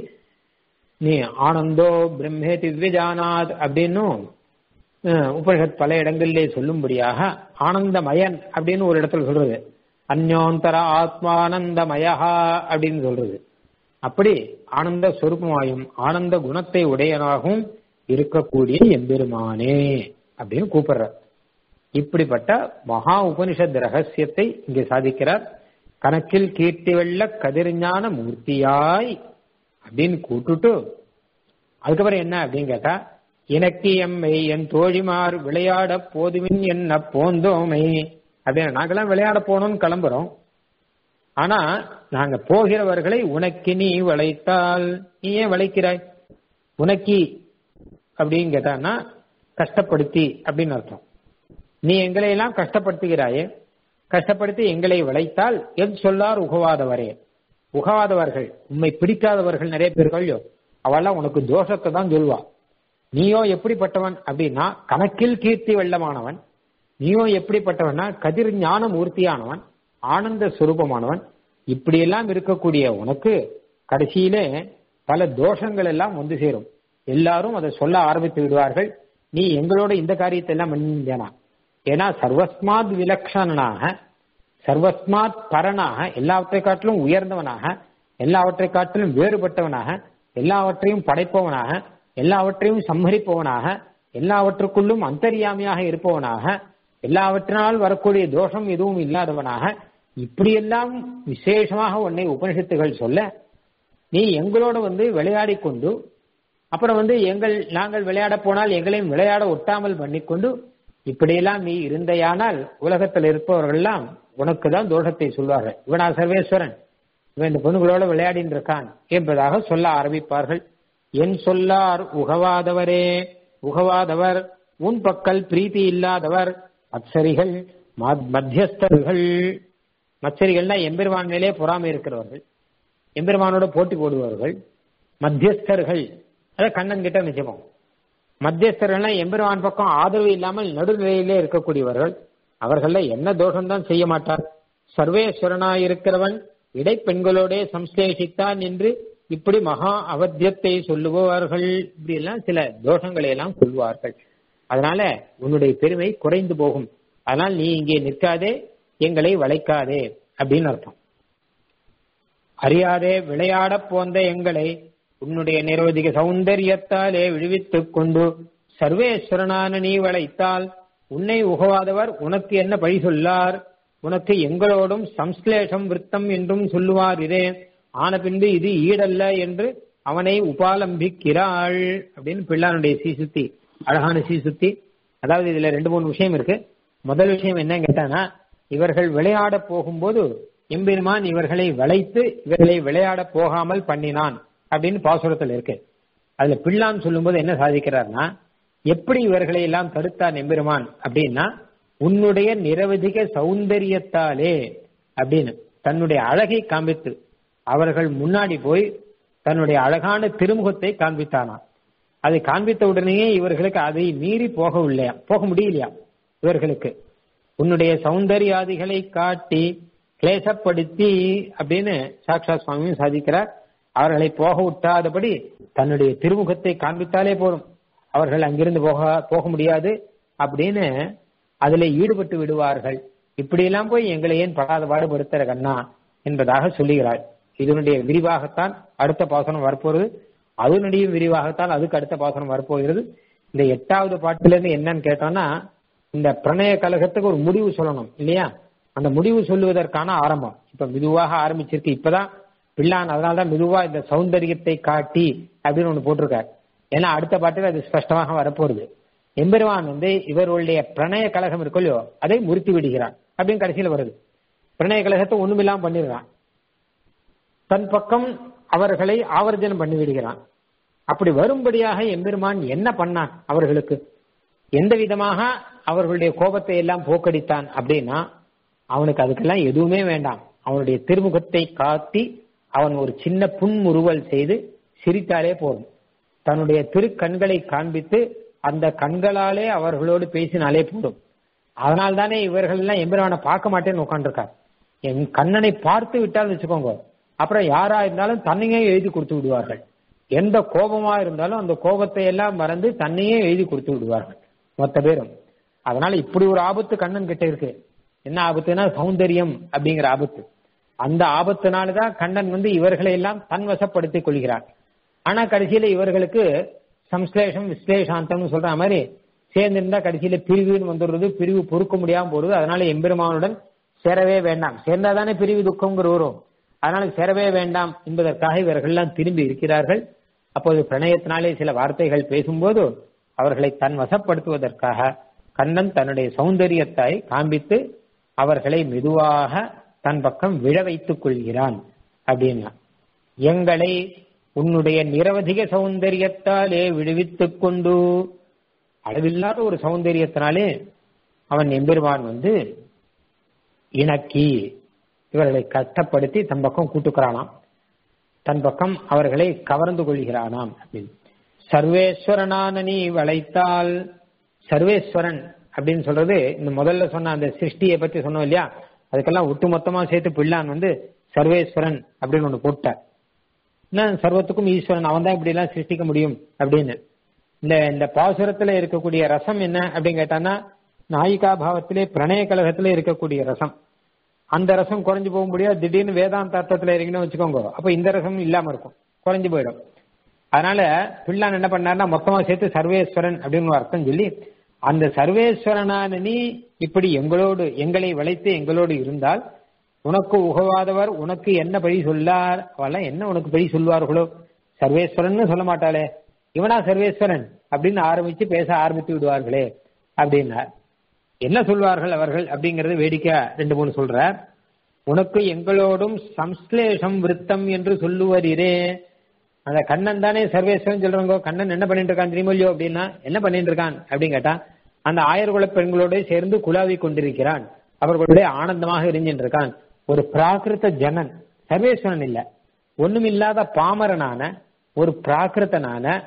நீ ஆனந்தோ பிரம்மே திவ்யஜானாத் அப்படின்னும் உபனிஷத் பல இடங்களிலே சொல்லும்படியாக ஆனந்தமயன் அப்படின்னு ஒரு இடத்துல சொல்றது அந்யோந்தர ஆத்மானந்தமயா அப்படின்னு சொல்றது அப்படி ஆனந்த சொரூபமாயும் ஆனந்த குணத்தை உடையனாகவும் இருக்கக்கூடிய எம்பெருமானே அப்படின்னு கூப்பிடுற இப்படிப்பட்ட மகா உபனிஷத் ரகசியத்தை இங்கே சாதிக்கிறார் கணக்கில் கீர்த்தி வெள்ள கதிர்ஞான மூர்த்தியாய் அப்படின்னு கூட்டுட்டு அதுக்கப்புறம் என்ன அப்படின்னு கேட்டா எனக்கு எம்மை என் தோழிமார் விளையாட போதுமின் என்ன போந்தோமை அப்படின்னு நாங்கெல்லாம் விளையாட போனோம்னு கிளம்புறோம் ஆனா நாங்க போகிறவர்களை உனக்கு நீ வளைத்தால் நீ ஏன் வளைக்கிறாய் உனக்கி அப்படின்னு கேட்டான்னா கஷ்டப்படுத்தி அப்படின்னு அர்த்தம் நீ எங்களை எல்லாம் கஷ்டப்படுத்துகிறாயே கஷ்டப்படுத்தி எங்களை வளைத்தால் எது சொல்லார் உகவாதவரே உகவாதவர்கள் உண்மை பிடிக்காதவர்கள் நிறைய பேர்கள் அவெல்லாம் உனக்கு தோஷத்தை தான் சொல்வா நீயோ எப்படிப்பட்டவன் அப்படின்னா கணக்கில் கீர்த்தி வெள்ளமானவன் நீயோ எப்படிப்பட்டவன்னா கதிர் ஞான மூர்த்தியானவன் ஆனந்த சுரூபமானவன் இப்படியெல்லாம் இருக்கக்கூடிய உனக்கு கடைசியிலே பல தோஷங்கள் எல்லாம் வந்து சேரும் எல்லாரும் அதை சொல்ல ஆரம்பித்து விடுவார்கள் நீ எங்களோட இந்த காரியத்தை எல்லாம் பண்ணினா ஏன்னா சர்வஸ்மாத் விலக்ஷணனாக சர்வஸ்மாத் பரனாக எல்லாவற்றை காட்டிலும் உயர்ந்தவனாக எல்லாவற்றை காட்டிலும் வேறுபட்டவனாக எல்லாவற்றையும் படைப்பவனாக எல்லாவற்றையும் சம்ஹரிப்பவனாக எல்லாவற்றுக்குள்ளும் அந்தரியாமியாக இருப்பவனாக எல்லாவற்றினால் வரக்கூடிய தோஷம் எதுவும் இல்லாதவனாக இப்படியெல்லாம் விசேஷமாக உன்னை உபனிஷத்துகள் சொல்ல நீ எங்களோட வந்து விளையாடி கொண்டு அப்புறம் வந்து எங்கள் நாங்கள் விளையாட போனால் எங்களையும் விளையாட ஒட்டாமல் பண்ணிக்கொண்டு இப்படியெல்லாம் நீ இருந்தையானால் உலகத்தில் இருப்பவர்கள் எல்லாம் உனக்கு தான் தோஷத்தை சொல்வார்கள் இவனா சர்வேஸ்வரன் இவன் இந்த பொண்ணுகளோட விளையாடின்னு இருக்கான் என்பதாக சொல்ல ஆரம்பிப்பார்கள் என் சொல்லார் உகவாதவரே உகவாதவர் உன் பக்கல் பிரீத்தி இல்லாதவர் மத்சரிகள் மத்தியஸ்தர்கள் மத்சரிகள்னா எம்பெருமான் மேலே பொறாமை இருக்கிறவர்கள் எம்பெருமானோட போட்டி போடுபவர்கள் மத்தியஸ்தர்கள் அதை கண்ணன் கிட்ட நிஜமம் மத்தியஸ்தர்கள் எம்பெருமான் பக்கம் ஆதரவு இல்லாமல் நடுநிலையிலே இருக்கக்கூடியவர்கள் அவர்கள என்ன தோஷம் தான் செய்ய மாட்டார் சர்வேஸ்வரனாய் இருக்கிறவன் இடைப்பெண்களோட சம்ஸ்லேஷித்தான் என்று இப்படி மகா அவத்தியத்தை சொல்லுபவர்கள் இப்படி எல்லாம் சில தோஷங்களை எல்லாம் சொல்வார்கள் அதனால உன்னுடைய பெருமை குறைந்து போகும் அதனால் நீ இங்கே நிற்காதே எங்களை வளைக்காதே அப்படின்னு அர்த்தம் அறியாதே விளையாட போந்த எங்களை உன்னுடைய நிரவதிக சௌந்தரியத்தாலே விடுவித்துக் கொண்டு சர்வேஸ்வரனான நீ வளைத்தால் உன்னை உகவாதவர் உனக்கு என்ன பழி சொல்லார் உனக்கு எங்களோடும் சம்ஸ்லேஷம் விருத்தம் என்றும் சொல்லுவார் இதே ஆன பின்பு இது ஈடல்ல என்று அவனை உபாலம்பிக்கிறாள் அப்படின்னு பிள்ளானுடைய சீசுத்தி அழகான சீசுத்தி அதாவது இதுல ரெண்டு மூணு விஷயம் இருக்கு முதல் விஷயம் என்ன கேட்டானா இவர்கள் விளையாட போகும்போது எம்பெருமான் இவர்களை வளைத்து இவர்களை விளையாட போகாமல் பண்ணினான் அப்படின்னு பாசுரத்தில் இருக்கு அதுல பிள்ளான் சொல்லும்போது என்ன சாதிக்கிறார்னா எப்படி இவர்களை எல்லாம் தடுத்தான் எம்பெருமான் அப்படின்னா உன்னுடைய நிரவதிக சௌந்தரியத்தாலே அப்படின்னு தன்னுடைய அழகை காண்பித்து அவர்கள் முன்னாடி போய் தன்னுடைய அழகான திருமுகத்தை காண்பித்தானா அதை காண்பித்த உடனேயே இவர்களுக்கு அதை மீறி போகவில்லையா போக முடியலையா இவர்களுக்கு உன்னுடைய சௌந்தர்யாதிகளை காட்டி கிளேசப்படுத்தி அப்படின்னு சாக்ஷா சுவாமியும் சாதிக்கிறார் அவர்களை போக விட்டாதபடி தன்னுடைய திருமுகத்தை காண்பித்தாலே போதும் அவர்கள் அங்கிருந்து போக போக முடியாது அப்படின்னு அதுல ஈடுபட்டு விடுவார்கள் இப்படியெல்லாம் போய் எங்களை ஏன் படாத பாடுபடுத்துற கண்ணா என்பதாக சொல்லுகிறாள் இதனுடைய விரிவாகத்தான் அடுத்த பாசனம் வரப்போறது அதனுடைய விரிவாகத்தான் அதுக்கு அடுத்த பாசனம் வரப்போகிறது இந்த எட்டாவது பாட்டுல இருந்து என்னன்னு கேட்டோம்னா இந்த பிரணய கழகத்துக்கு ஒரு முடிவு சொல்லணும் இல்லையா அந்த முடிவு சொல்லுவதற்கான ஆரம்பம் இப்ப மெதுவாக ஆரம்பிச்சிருக்கு இப்பதான் பிள்ளான் அதனாலதான் மெதுவா இந்த சௌந்தரியத்தை காட்டி அப்படின்னு ஒண்ணு போட்டிருக்காரு ஏன்னா அடுத்த பாட்டுல அது ஸ்பஷ்டமாக வரப்போறது எம்பெருமான் வந்து இவர்களுடைய பிரணய கழகம் இருக்கோ இல்லையோ அதை முறித்து விடுகிறான் அப்படின்னு கடைசியில் வருது பிரணய கழகத்தை ஒண்ணுமில்லாம பண்ணிடுறான் தன் பக்கம் அவர்களை ஆவர்ஜனம் பண்ணி விடுகிறான் அப்படி வரும்படியாக எம்பெருமான் என்ன பண்ணான் அவர்களுக்கு எந்த விதமாக அவர்களுடைய கோபத்தை எல்லாம் போக்கடித்தான் அப்படின்னா அவனுக்கு அதுக்கெல்லாம் எதுவுமே வேண்டாம் அவனுடைய திருமுகத்தை காட்டி அவன் ஒரு சின்ன புன்முறுவல் செய்து சிரித்தாலே போதும் தன்னுடைய திருக்கண்களை காண்பித்து அந்த கண்களாலே அவர்களோடு பேசினாலே போதும் அதனால் தானே இவர்கள் எல்லாம் எம்பெருமானை பார்க்க மாட்டேன்னு உட்காந்துருக்கார் என் கண்ணனை பார்த்து விட்டால் வச்சுக்கோங்க அப்புறம் யாரா இருந்தாலும் தன்னையே எழுதி கொடுத்து விடுவார்கள் எந்த கோபமா இருந்தாலும் அந்த கோபத்தை எல்லாம் மறந்து தன்னையே எழுதி கொடுத்து விடுவார்கள் மொத்த பேரும் அதனால இப்படி ஒரு ஆபத்து கண்ணன் கிட்ட இருக்கு என்ன ஆபத்துனா சௌந்தரியம் அப்படிங்கிற ஆபத்து அந்த ஆபத்தினாலதான் கண்ணன் வந்து இவர்களை எல்லாம் தன்வசப்படுத்திக் கொள்கிறார் ஆனா கடைசியில இவர்களுக்கு சம்ஸ்லேஷம் விஸ்லேஷாந்தம்னு சொல்ற மாதிரி சேர்ந்திருந்தா கடைசியில பிரிவுன்னு வந்துடுறது பிரிவு பொறுக்க முடியாம போறது அதனால எம்பெருமானுடன் சேரவே வேண்டாம் சேர்ந்தாதானே பிரிவு துக்கம்ங்கிற வரும் அதனால சேரவே வேண்டாம் என்பதற்காக இவர்கள் எல்லாம் திரும்பி இருக்கிறார்கள் அப்போது பிரணயத்தினாலே சில வார்த்தைகள் பேசும்போது அவர்களை தன் வசப்படுத்துவதற்காக கண்ணன் தன்னுடைய சௌந்தரியத்தை காண்பித்து அவர்களை மெதுவாக தன் பக்கம் விழ வைத்துக் கொள்கிறான் அப்படின்னா எங்களை உன்னுடைய நிரவதிக சௌந்தரியத்தாலே விடுவித்துக் கொண்டு அளவில்லாத ஒரு சௌந்தரியத்தினாலே அவன் எம்பெருமான் வந்து இணக்கி இவர்களை கஷ்டப்படுத்தி தன் பக்கம் கூட்டுக்கிறானாம் தன் பக்கம் அவர்களை கவர்ந்து கொள்கிறானாம் அப்படின்னு சர்வேஸ்வரனான நீ வளைத்தால் சர்வேஸ்வரன் அப்படின்னு சொல்றது இந்த முதல்ல சொன்ன அந்த சிருஷ்டியை பத்தி சொன்னோம் இல்லையா அதுக்கெல்லாம் ஒட்டுமொத்தமா சேர்த்து பிள்ளான் வந்து சர்வேஸ்வரன் அப்படின்னு ஒண்ணு போட்டார் என்ன சர்வத்துக்கும் ஈஸ்வரன் அவன் தான் இப்படி எல்லாம் சிருஷ்டிக்க முடியும் அப்படின்னு இந்த இந்த பாசுரத்துல இருக்கக்கூடிய ரசம் என்ன அப்படின்னு கேட்டான்னா நாயிகா பாவத்திலே பிரணய கழகத்திலே இருக்கக்கூடிய ரசம் அந்த ரசம் குறைஞ்சு போக முடியாது திடீர்னு வேதாந்த அர்த்தத்துல இருக்கணும்னு வச்சுக்கோங்க அப்ப இந்த ரசம் இல்லாம இருக்கும் குறைஞ்சு போயிடும் அதனால பிள்ளான் என்ன பண்ணாருன்னா மொத்தமா சேர்த்து சர்வேஸ்வரன் அப்படின்னு ஒரு அர்த்தம் சொல்லி அந்த சர்வேஸ்வரனான நீ இப்படி எங்களோடு எங்களை வளைத்து எங்களோடு இருந்தால் உனக்கு உகவாதவர் உனக்கு என்ன பழி சொல்லார் அவெல்லாம் என்ன உனக்கு பழி சொல்வார்களோ சர்வேஸ்வரன் சொல்ல மாட்டாளே இவனா சர்வேஸ்வரன் அப்படின்னு ஆரம்பிச்சு பேச ஆரம்பித்து விடுவார்களே அப்படின்னார் என்ன சொல்வார்கள் அவர்கள் அப்படிங்கறது வேடிக்கை ரெண்டு மூணு சொல்ற உனக்கு எங்களோடும் சம்ஸ்லேஷம் விருத்தம் என்று சொல்லுவரே அந்த கண்ணன் தானே சர்வேஸ்வரன் சொல்றாங்க கண்ணன் என்ன பண்ணிட்டு இருக்கான் தெரியுமோ இல்லையோ அப்படின்னா என்ன பண்ணிட்டு இருக்கான் அப்படின்னு கேட்டா அந்த ஆயர்குல பெண்களோட சேர்ந்து குழாவி கொண்டிருக்கிறான் அவர்களுடைய ஆனந்தமாக எரிஞ்சிட்டு இருக்கான் ஒரு பிராகிருத ஜனன் சர்வேஸ்வரன் இல்ல ஒண்ணுமில்லாத பாமரனான ஒரு பிராகிருத்தனான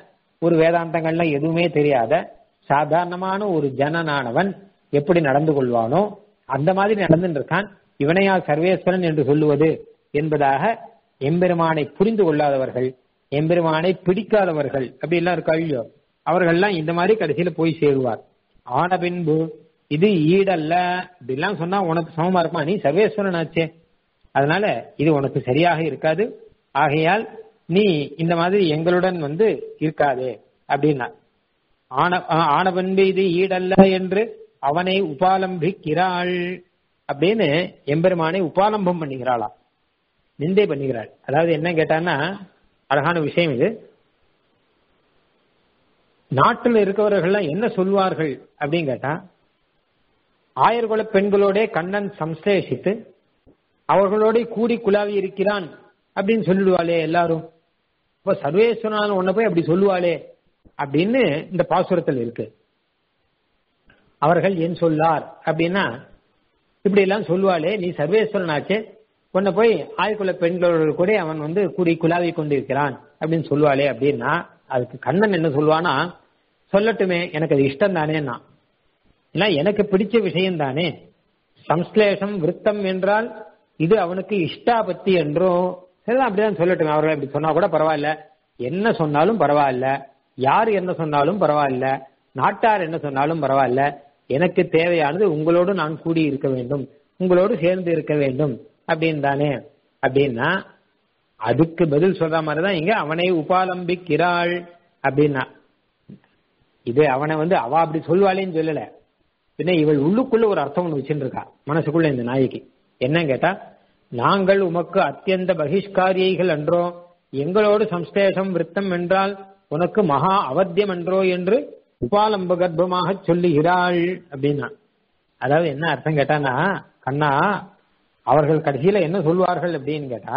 ஒரு வேதாந்தங்கள்லாம் எதுவுமே தெரியாத சாதாரணமான ஒரு ஜனனானவன் எப்படி நடந்து கொள்வானோ அந்த மாதிரி நடந்துட்டு இருக்கான் இவனையா சர்வேஸ்வரன் என்று சொல்லுவது என்பதாக எம்பெருமானை புரிந்து கொள்ளாதவர்கள் எம்பெருமானை பிடிக்காதவர்கள் அப்படி எல்லாம் இருக்கா இல்லையோ அவர்கள்லாம் இந்த மாதிரி கடைசியில போய் சேருவார் ஆன பின்பு இது ஈடல்ல இப்படிலாம் சொன்னா உனக்கு சமமா இருக்குமா நீ சர்வேஸ்வரன் ஆச்சே அதனால இது உனக்கு சரியாக இருக்காது ஆகையால் நீ இந்த மாதிரி எங்களுடன் வந்து இருக்காதே அப்படின்னா ஆன ஆன பின்பு இது ஈடல்ல என்று அவனை உபாலம்பிக்கிறாள் அப்படின்னு எம்பெருமானை உபாலம்பம் பண்ணுகிறாளாம் நிந்தை பண்ணுகிறாள் அதாவது என்ன கேட்டான்னா அழகான விஷயம் இது நாட்டில் இருக்கவர்கள்லாம் என்ன சொல்வார்கள் அப்படின்னு கேட்டா ஆயர்குல பெண்களோட கண்ணன் சம்சலேஷித்து அவர்களோட கூடி குலாவி இருக்கிறான் அப்படின்னு சொல்லிடுவாளே எல்லாரும் இப்ப சர்வேஸ்வரனால உன்ன போய் அப்படி சொல்லுவாளே அப்படின்னு இந்த பாசுரத்தில் இருக்கு அவர்கள் என் சொல்லார் அப்படின்னா இப்படி எல்லாம் சொல்லுவாளே நீ சர்வேஸ்வரன் ஆச்சே உன்னை போய் ஆய்குல பெண்களோடு கூட அவன் வந்து கூடி குலாவி கொண்டிருக்கிறான் அப்படின்னு சொல்லுவாளே அப்படின்னா அதுக்கு கண்ணன் என்ன சொல்லுவானா சொல்லட்டுமே எனக்கு அது இஷ்டம் தானேன்னா ஏன்னா எனக்கு பிடிச்ச விஷயம் தானே சம்ஸ்லேஷம் விருத்தம் என்றால் இது அவனுக்கு இஷ்டாபத்தி என்றும் சரிதான் அப்படிதான் சொல்லட்டுமே அவர்கள் அப்படி சொன்னா கூட பரவாயில்ல என்ன சொன்னாலும் பரவாயில்ல யார் என்ன சொன்னாலும் பரவாயில்ல நாட்டார் என்ன சொன்னாலும் பரவாயில்ல எனக்கு தேவையானது உங்களோடு நான் கூடி இருக்க வேண்டும் உங்களோடு சேர்ந்து இருக்க வேண்டும் அப்படின்னு தானே அப்படின்னா அதுக்கு பதில் சொல்ற மாதிரிதான் இங்க அவனை உபாலம்பிக்கிறாள் அப்படின்னா இது அவனை வந்து அவ அப்படி சொல்வாளேன்னு சொல்லல பின்ன இவள் உள்ளுக்குள்ள ஒரு அர்த்தம் ஒண்ணு வச்சுட்டு இருக்கா மனசுக்குள்ள இந்த நாய்க்கு என்னன்னு கேட்டா நாங்கள் உமக்கு அத்தியந்த பகிஷ்காரியைகள் என்றோ எங்களோடு சம்ஸ்லேஷம் விருத்தம் என்றால் உனக்கு மகா அவத்தியம் என்றோ என்று உபாலம்ப கர்ப்பமாக சொல்லுகிறாள் அப்படின்னா அதாவது என்ன அர்த்தம் கேட்டானா கண்ணா அவர்கள் கடைசியில என்ன சொல்வார்கள் அப்படின்னு கேட்டா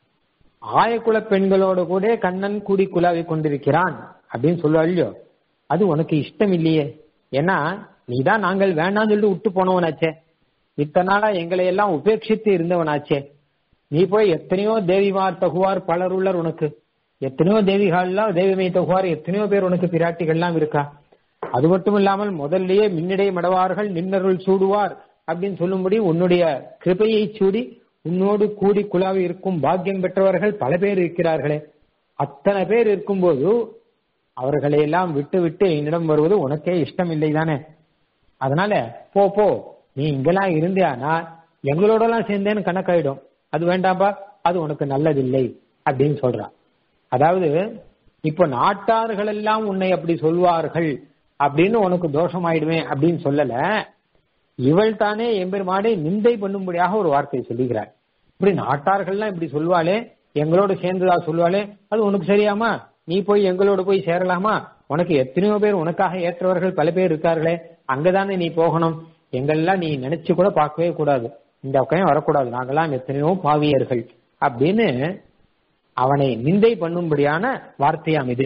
ஆயக்குல பெண்களோடு கூட கண்ணன் கூடி குலாவி கொண்டிருக்கிறான் அப்படின்னு சொல்லுவா இல்லையோ அது உனக்கு இஷ்டம் இல்லையே ஏன்னா நீதான் நாங்கள் வேண்டாம்னு சொல்லிட்டு விட்டு போனவனாச்சே இத்தனை நாளா எங்களை எல்லாம் உபேட்சித்து இருந்தவனாச்சே நீ போய் எத்தனையோ தேவிமார் தகுவார் பலர் உள்ளர் உனக்கு எத்தனையோ தேவிகள்லாம் தேவிமை தகுவார் எத்தனையோ பேர் உனக்கு பிராட்டிகள்லாம் இருக்கா அது மட்டும் இல்லாமல் முதல்லயே மின்னிடை மடவார்கள் நின்னருள் சூடுவார் அப்படின்னு சொல்லும்படி உன்னுடைய கிருபையை சூடி உன்னோடு கூடி குழாவி இருக்கும் பாக்கியம் பெற்றவர்கள் பல பேர் இருக்கிறார்களே அத்தனை பேர் இருக்கும்போது அவர்களை எல்லாம் விட்டு விட்டு என்னிடம் வருவது உனக்கே இஷ்டம் இல்லை தானே அதனால போ போ நீ இங்கெல்லாம் இருந்தியானா எங்களோட எல்லாம் சேர்ந்தேன்னு கணக்காயிடும் அது வேண்டாம்பா அது உனக்கு நல்லதில்லை அப்படின்னு சொல்றான் அதாவது இப்ப நாட்டார்கள் எல்லாம் உன்னை அப்படி சொல்வார்கள் அப்படின்னு உனக்கு தோஷம் ஆயிடுமே அப்படின்னு சொல்லல இவள் தானே எம்பெருமானை நிந்தை பண்ணும்படியாக ஒரு வார்த்தையை சொல்லுகிறார் இப்படி நாட்டார்கள்லாம் இப்படி சொல்லுவாளே எங்களோட சேர்ந்ததா சொல்லுவாளே அது உனக்கு சரியாமா நீ போய் எங்களோட போய் சேரலாமா உனக்கு எத்தனையோ பேர் உனக்காக ஏற்றவர்கள் பல பேர் இருக்கார்களே அங்கதானே நீ போகணும் எங்கெல்லாம் நீ நினைச்சு கூட பார்க்கவே கூடாது இந்த பக்கம் வரக்கூடாது நாங்கெல்லாம் எத்தனையோ பாவியர்கள் அப்படின்னு அவனை நிந்தை பண்ணும்படியான வார்த்தையாம் இது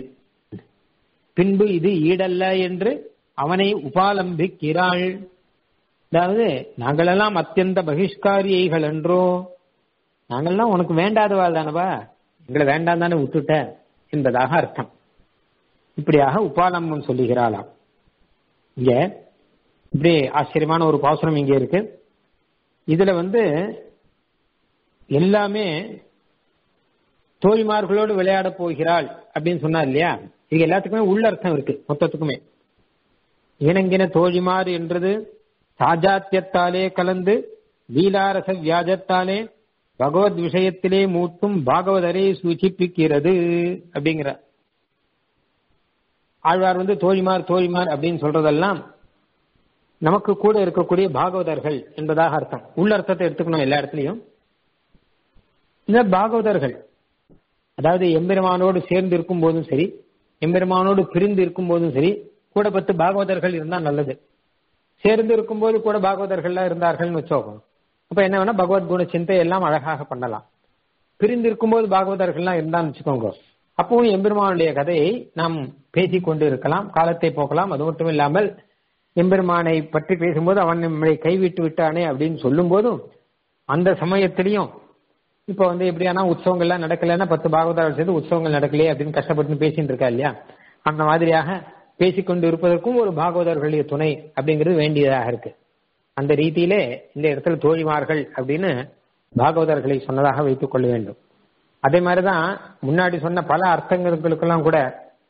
பின்பு இது ஈடல்ல என்று அவனை உபாலம்பிக்கிறாள் அதாவது நாங்களெல்லாம் அத்தியந்த பகிஷ்காரியைகள் என்றோ நாங்கள்லாம் உனக்கு வேண்டாதவாள் தானவா எங்களை வேண்டாம் தானே விட்டுட்ட என்பதாக அர்த்தம் இப்படியாக உபாலம்பம் சொல்லுகிறாளாம் இங்க இப்படி ஆச்சரியமான ஒரு பாசுரம் இங்க இருக்கு இதுல வந்து எல்லாமே தோழிமார்களோடு விளையாட போகிறாள் அப்படின்னு சொன்னார் இல்லையா இது எல்லாத்துக்குமே உள்ள அர்த்தம் இருக்கு மொத்தத்துக்குமே இணங்கின தோழிமார் என்றது சாஜாத்தியத்தாலே கலந்து லீலாரச வியாஜத்தாலே பகவத் விஷயத்திலே மூட்டும் பாகவதரை சூச்சிப்பிக்கிறது அப்படிங்கிற ஆழ்வார் வந்து தோழிமார் தோழிமார் அப்படின்னு சொல்றதெல்லாம் நமக்கு கூட இருக்கக்கூடிய பாகவதர்கள் என்பதாக அர்த்தம் உள்ள அர்த்தத்தை எடுத்துக்கணும் எல்லா இடத்துலையும் இந்த பாகவதர்கள் அதாவது எம்பெருமானோடு சேர்ந்து இருக்கும் போதும் சரி எம்பெருமானோடு பிரிந்து இருக்கும் போதும் சரி கூட பத்து பாகவதர்கள் இருந்தா நல்லது சேர்ந்து இருக்கும்போது கூட பாகவதர்கள்லாம் இருந்தார்கள்னு வச்சோம் அப்ப என்ன வேணா பகவத் குண சிந்தை எல்லாம் அழகாக பண்ணலாம் பிரிந்து இருக்கும்போது பாகவதர்கள்லாம் இருந்தான்னு வச்சுக்கோங்க அப்பவும் எம்பெருமானுடைய கதையை நாம் பேசி கொண்டு இருக்கலாம் காலத்தை போக்கலாம் அது மட்டும் இல்லாமல் எம்பெருமானை பற்றி பேசும்போது அவன் நம்மளை கைவிட்டு விட்டானே அப்படின்னு சொல்லும் போதும் அந்த சமயத்திலையும் இப்ப வந்து எப்படியானா உற்சவங்கள்லாம் நடக்கலைன்னா பத்து பாகவதாரர் சேர்ந்து உற்சவங்கள் நடக்கலையே அப்படின்னு கஷ்டப்பட்டு பேசிட்டு இருக்கா இல்லையா அந்த மாதிரியாக பேசிக்கொண்டு இருப்பதற்கும் ஒரு பாகவதர்களுடைய துணை அப்படிங்கிறது வேண்டியதாக இருக்கு அந்த ரீதியிலே இந்த இடத்துல தோழிமார்கள் அப்படின்னு பாகவதர்களை சொன்னதாக வைத்துக் கொள்ள வேண்டும் அதே மாதிரிதான் முன்னாடி சொன்ன பல அர்த்தங்களுக்கெல்லாம் கூட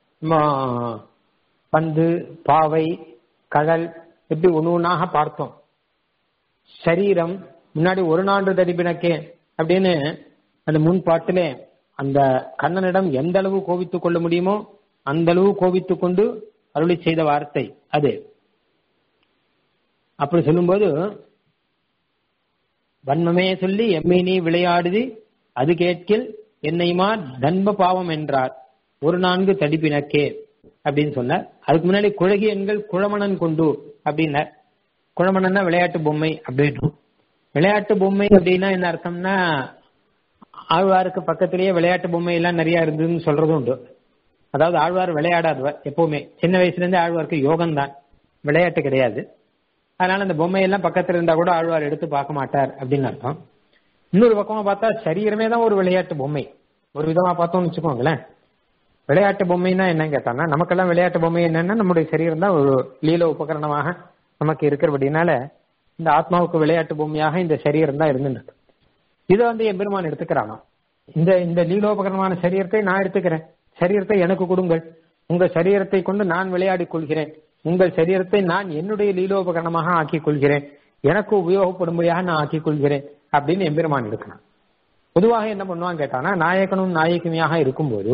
பந்து பாவை கடல் இப்படி ஒன்று ஒன்றாக பார்த்தோம் சரீரம் முன்னாடி ஒரு நாடு தடிப்பினக்கே அப்படின்னு அந்த முன் பாட்டிலே அந்த கண்ணனிடம் எந்த அளவு கோபித்துக் கொள்ள முடியுமோ அந்த அளவு கோபித்துக் கொண்டு அருளி செய்த வார்த்தை அது அப்படி சொல்லும்போது வன்மமே சொல்லி எம்மை நீ விளையாடுது அது கேட்கில் என்னைமா தன்ம பாவம் என்றார் ஒரு நான்கு தடிப்பினக்கே அப்படின்னு சொன்னார் அதுக்கு முன்னாடி குழகி எண்கள் குழமணன் கொண்டு அப்படின்னார் குழமணன்னா விளையாட்டு பொம்மை அப்படின்னு விளையாட்டு பொம்மை அப்படின்னா என்ன அர்த்தம்னா ஆழ்வாருக்கு பக்கத்திலேயே விளையாட்டு பொம்மை எல்லாம் நிறைய இருந்ததுன்னு சொல்றதும் உண்டு அதாவது ஆழ்வார் விளையாடாதவர் எப்பவுமே சின்ன வயசுல இருந்தே ஆழ்வாருக்கு யோகம் தான் விளையாட்டு கிடையாது அதனால அந்த பொம்மையெல்லாம் பக்கத்துல இருந்தா கூட ஆழ்வார் எடுத்து பார்க்க மாட்டார் அப்படின்னு அர்த்தம் இன்னொரு பக்கமா பார்த்தா சரீரமே தான் ஒரு விளையாட்டு பொம்மை ஒரு விதமா பார்த்தோம்னு வச்சுக்கோங்களேன் விளையாட்டு பொம்மைன்னா என்னன்னு கேட்டாங்கன்னா நமக்கெல்லாம் விளையாட்டு பொம்மை என்னன்னா நம்முடைய சரீரம் தான் ஒரு லீல உபகரணமாக நமக்கு இருக்கிறபடினால இந்த ஆத்மாவுக்கு விளையாட்டு பொம்மையாக இந்த சரீரம் தான் இருந்துட்டு இதை வந்து என் பெருமான் எடுத்துக்கிறானா இந்த இந்த லீலோபகரணமான சரீரத்தை நான் எடுத்துக்கிறேன் சரீரத்தை எனக்கு கொடுங்கள் உங்க சரீரத்தை கொண்டு நான் விளையாடிக் கொள்கிறேன் உங்கள் சரீரத்தை நான் என்னுடைய லீலோபகரணமாக ஆக்கிக் கொள்கிறேன் எனக்கு உபயோகப்படும்படியாக நான் ஆக்கிக் கொள்கிறேன் அப்படின்னு எம்பெருமான் எடுக்கணும் பொதுவாக என்ன பண்ணுவான்னு கேட்டானா நாயகனும் நாயகினியாக இருக்கும்போது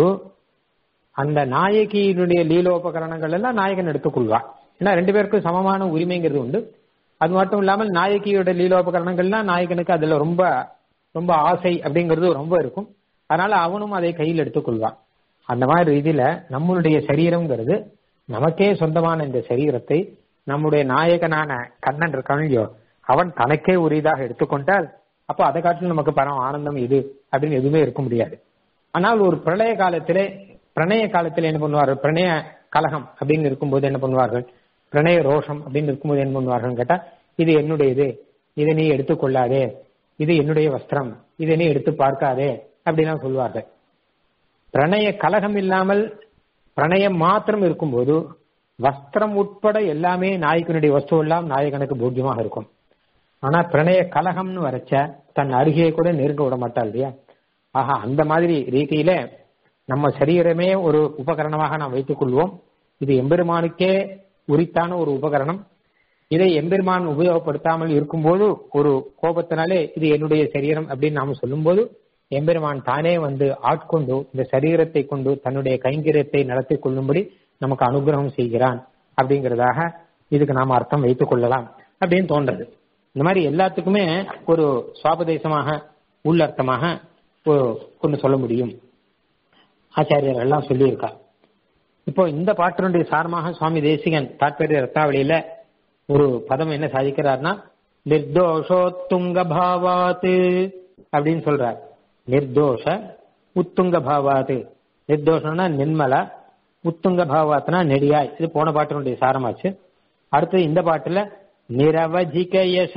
அந்த நாயகியினுடைய லீலோபகரணங்கள் எல்லாம் நாயகன் எடுத்துக்கொள்வார் ஏன்னா ரெண்டு பேருக்கும் சமமான உரிமைங்கிறது உண்டு அது மட்டும் இல்லாமல் நாயகியோட லீலோபகரணங்கள்லாம் நாயகனுக்கு அதுல ரொம்ப ரொம்ப ஆசை அப்படிங்கிறது ரொம்ப இருக்கும் அதனால அவனும் அதை கையில் எடுத்துக்கொள்வான் அந்த மாதிரி ரீதியில நம்மளுடைய சரீரம்ங்கிறது நமக்கே சொந்தமான இந்த சரீரத்தை நம்முடைய நாயகனான கண்ணன் இருக்கான் இல்லையோ அவன் தனக்கே உரியதாக எடுத்துக்கொண்டால் அப்போ அதை காட்டிலும் நமக்கு பரம் ஆனந்தம் இது அப்படின்னு எதுவுமே இருக்க முடியாது ஆனால் ஒரு பிரளய காலத்திலே பிரணய காலத்தில் என்ன பண்ணுவார்கள் பிரணய கலகம் அப்படின்னு இருக்கும்போது என்ன பண்ணுவார்கள் பிரணய ரோஷம் அப்படின்னு இருக்கும்போது என்ன பண்ணுவார்கள் கேட்டா இது என்னுடையது இதை நீ எடுத்துக்கொள்ளாதே இது என்னுடைய வஸ்திரம் இதை நீ எடுத்து பார்க்காதே அப்படின்லாம் சொல்வார்கள் பிரணய கலகம் இல்லாமல் பிரணயம் மாத்திரம் இருக்கும்போது வஸ்திரம் உட்பட எல்லாமே நாயகனுடைய வஸ்து எல்லாம் நாயகனுக்கு போக்கியமாக இருக்கும் ஆனா பிரணய கலகம்னு வரைச்ச தன் அருகே கூட நெருங்க விட மாட்டாள் இல்லையா ஆஹா அந்த மாதிரி ரீதியில நம்ம சரீரமே ஒரு உபகரணமாக நாம் வைத்துக் கொள்வோம் இது எம்பெருமானுக்கே உரித்தான ஒரு உபகரணம் இதை எம்பெருமான் உபயோகப்படுத்தாமல் இருக்கும்போது ஒரு கோபத்தினாலே இது என்னுடைய சரீரம் அப்படின்னு நாம சொல்லும்போது எம்பெருமான் தானே வந்து ஆட்கொண்டு இந்த சரீரத்தை கொண்டு தன்னுடைய கைங்கரியத்தை நடத்தி கொள்ளும்படி நமக்கு அனுகிரகம் செய்கிறான் அப்படிங்கிறதாக இதுக்கு நாம அர்த்தம் வைத்துக் கொள்ளலாம் அப்படின்னு தோன்றது இந்த மாதிரி எல்லாத்துக்குமே ஒரு சுவாபதேசமாக உள்ளர்த்தமாக கொண்டு சொல்ல முடியும் ஆச்சாரியர் எல்லாம் சொல்லியிருக்கா இப்போ இந்த பாட்டினுடைய சாரமாக சுவாமி தேசிகன் தாற்பரிய ரத்தாவளியில ஒரு பதம் என்ன சாதிக்கிறார்னா நிர்தோஷோத்துங்க பாவாத்து அப்படின்னு சொல்றார் நிர்தோஷ உத்துங்க பாவாத்து நிர்தோஷம்னா நிர்மல உத்துங்க பாவாத்னா நெடியாய் இது போன பாட்டினுடைய சாரமாச்சு அடுத்து இந்த பாட்டுல நிரவஜிக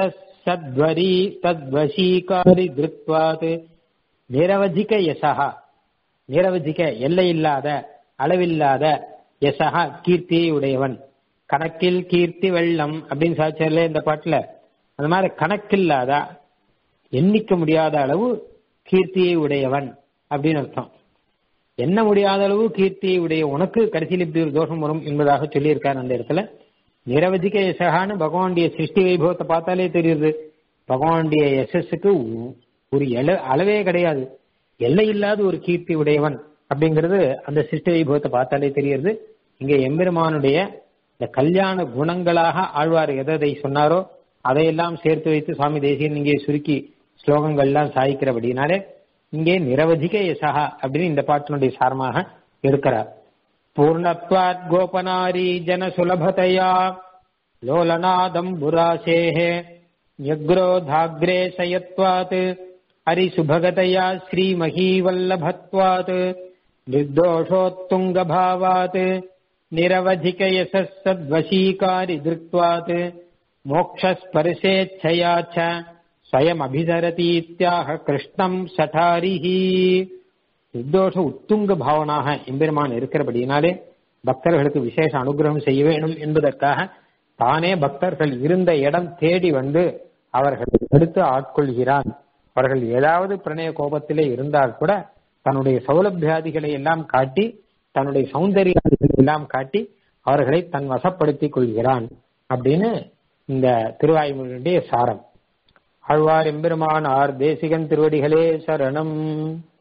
யசத்வரி தத்வசீகாரி திருத்வாத் நிரவஜிக யசஹா நிரவஜிக எல்லை இல்லாத அளவில்லாத யசஹா கீர்த்தியை உடையவன் கணக்கில் கீர்த்தி வெள்ளம் அப்படின்னு சாதிச்சார்ல இந்த பாட்டுல அந்த மாதிரி கணக்கில்லாத எண்ணிக்க முடியாத அளவு கீர்த்தியை உடையவன் அப்படின்னு அர்த்தம் என்ன முடியாத அளவு கீர்த்தியை உடைய உனக்கு கடைசியில் இப்படி ஒரு தோஷம் வரும் என்பதாக சொல்லியிருக்காரு அந்த இடத்துல நிரவதிக்க யசகான்னு பகவானுடைய சிருஷ்டி வைபவத்தை பார்த்தாலே தெரியுது பகவானுடைய யசஸுக்கு ஒரு அளவே கிடையாது எல்லை இல்லாத ஒரு கீர்த்தி உடையவன் அப்படிங்கிறது அந்த சிருஷ்டி வைபவத்தை பார்த்தாலே தெரியுது இங்க எம்பெருமானுடைய இந்த கல்யாண குணங்களாக ஆழ்வார் எதை சொன்னாரோ அதையெல்லாம் சேர்த்து வைத்து சுவாமி தேசியன் இங்கே சுருக்கி ஸ்லோகங்கள்லாம் சாய்க்கிறபடினாலே இங்கே நிரவதிக யசகா அப்படின்னு இந்த பாட்டினுடைய சாரமாக எடுக்கிறார் பூர்ணத்வாத் கோபனாரி ஜன சுலபதையா லோலநாதம் புராசேஹ யக்ரோதாக்ரே சயத்வாத் ஹரிசுபகதயா ஸ்ரீமஹீவல்லபத்வாத் निर्दोषोत्तुङ्गभावात् निरवधिकयशस्सद्वशीकारि दृक्त्वात् मोक्षस्पर्शेच्छया च स्वयमभिसरतीत्याह கிருஷ்ணம் சட்டாரிஹி நிர்தோஷ உத்துங்க பாவனாக எம்பெருமான் இருக்கிறபடினாலே பக்தர்களுக்கு விசேஷ அனுகிரகம் செய்ய வேணும் என்பதற்காக தானே பக்தர்கள் இருந்த இடம் தேடி வந்து அவர்கள் எடுத்து ஆட்கொள்கிறான் அவர்கள் ஏதாவது பிரணய கோபத்திலே இருந்தால் கூட தன்னுடைய சௌலபியாதிகளை எல்லாம் காட்டி தன்னுடைய சௌந்தர்யாதிகளை எல்லாம் காட்டி அவர்களை தன் வசப்படுத்திக் கொள்கிறான் அப்படின்னு இந்த திருவாய்மொழியுடைய சாரம் ஆழ்வார் எம்பெருமானார் தேசிகன் திருவடிகளே சரணம்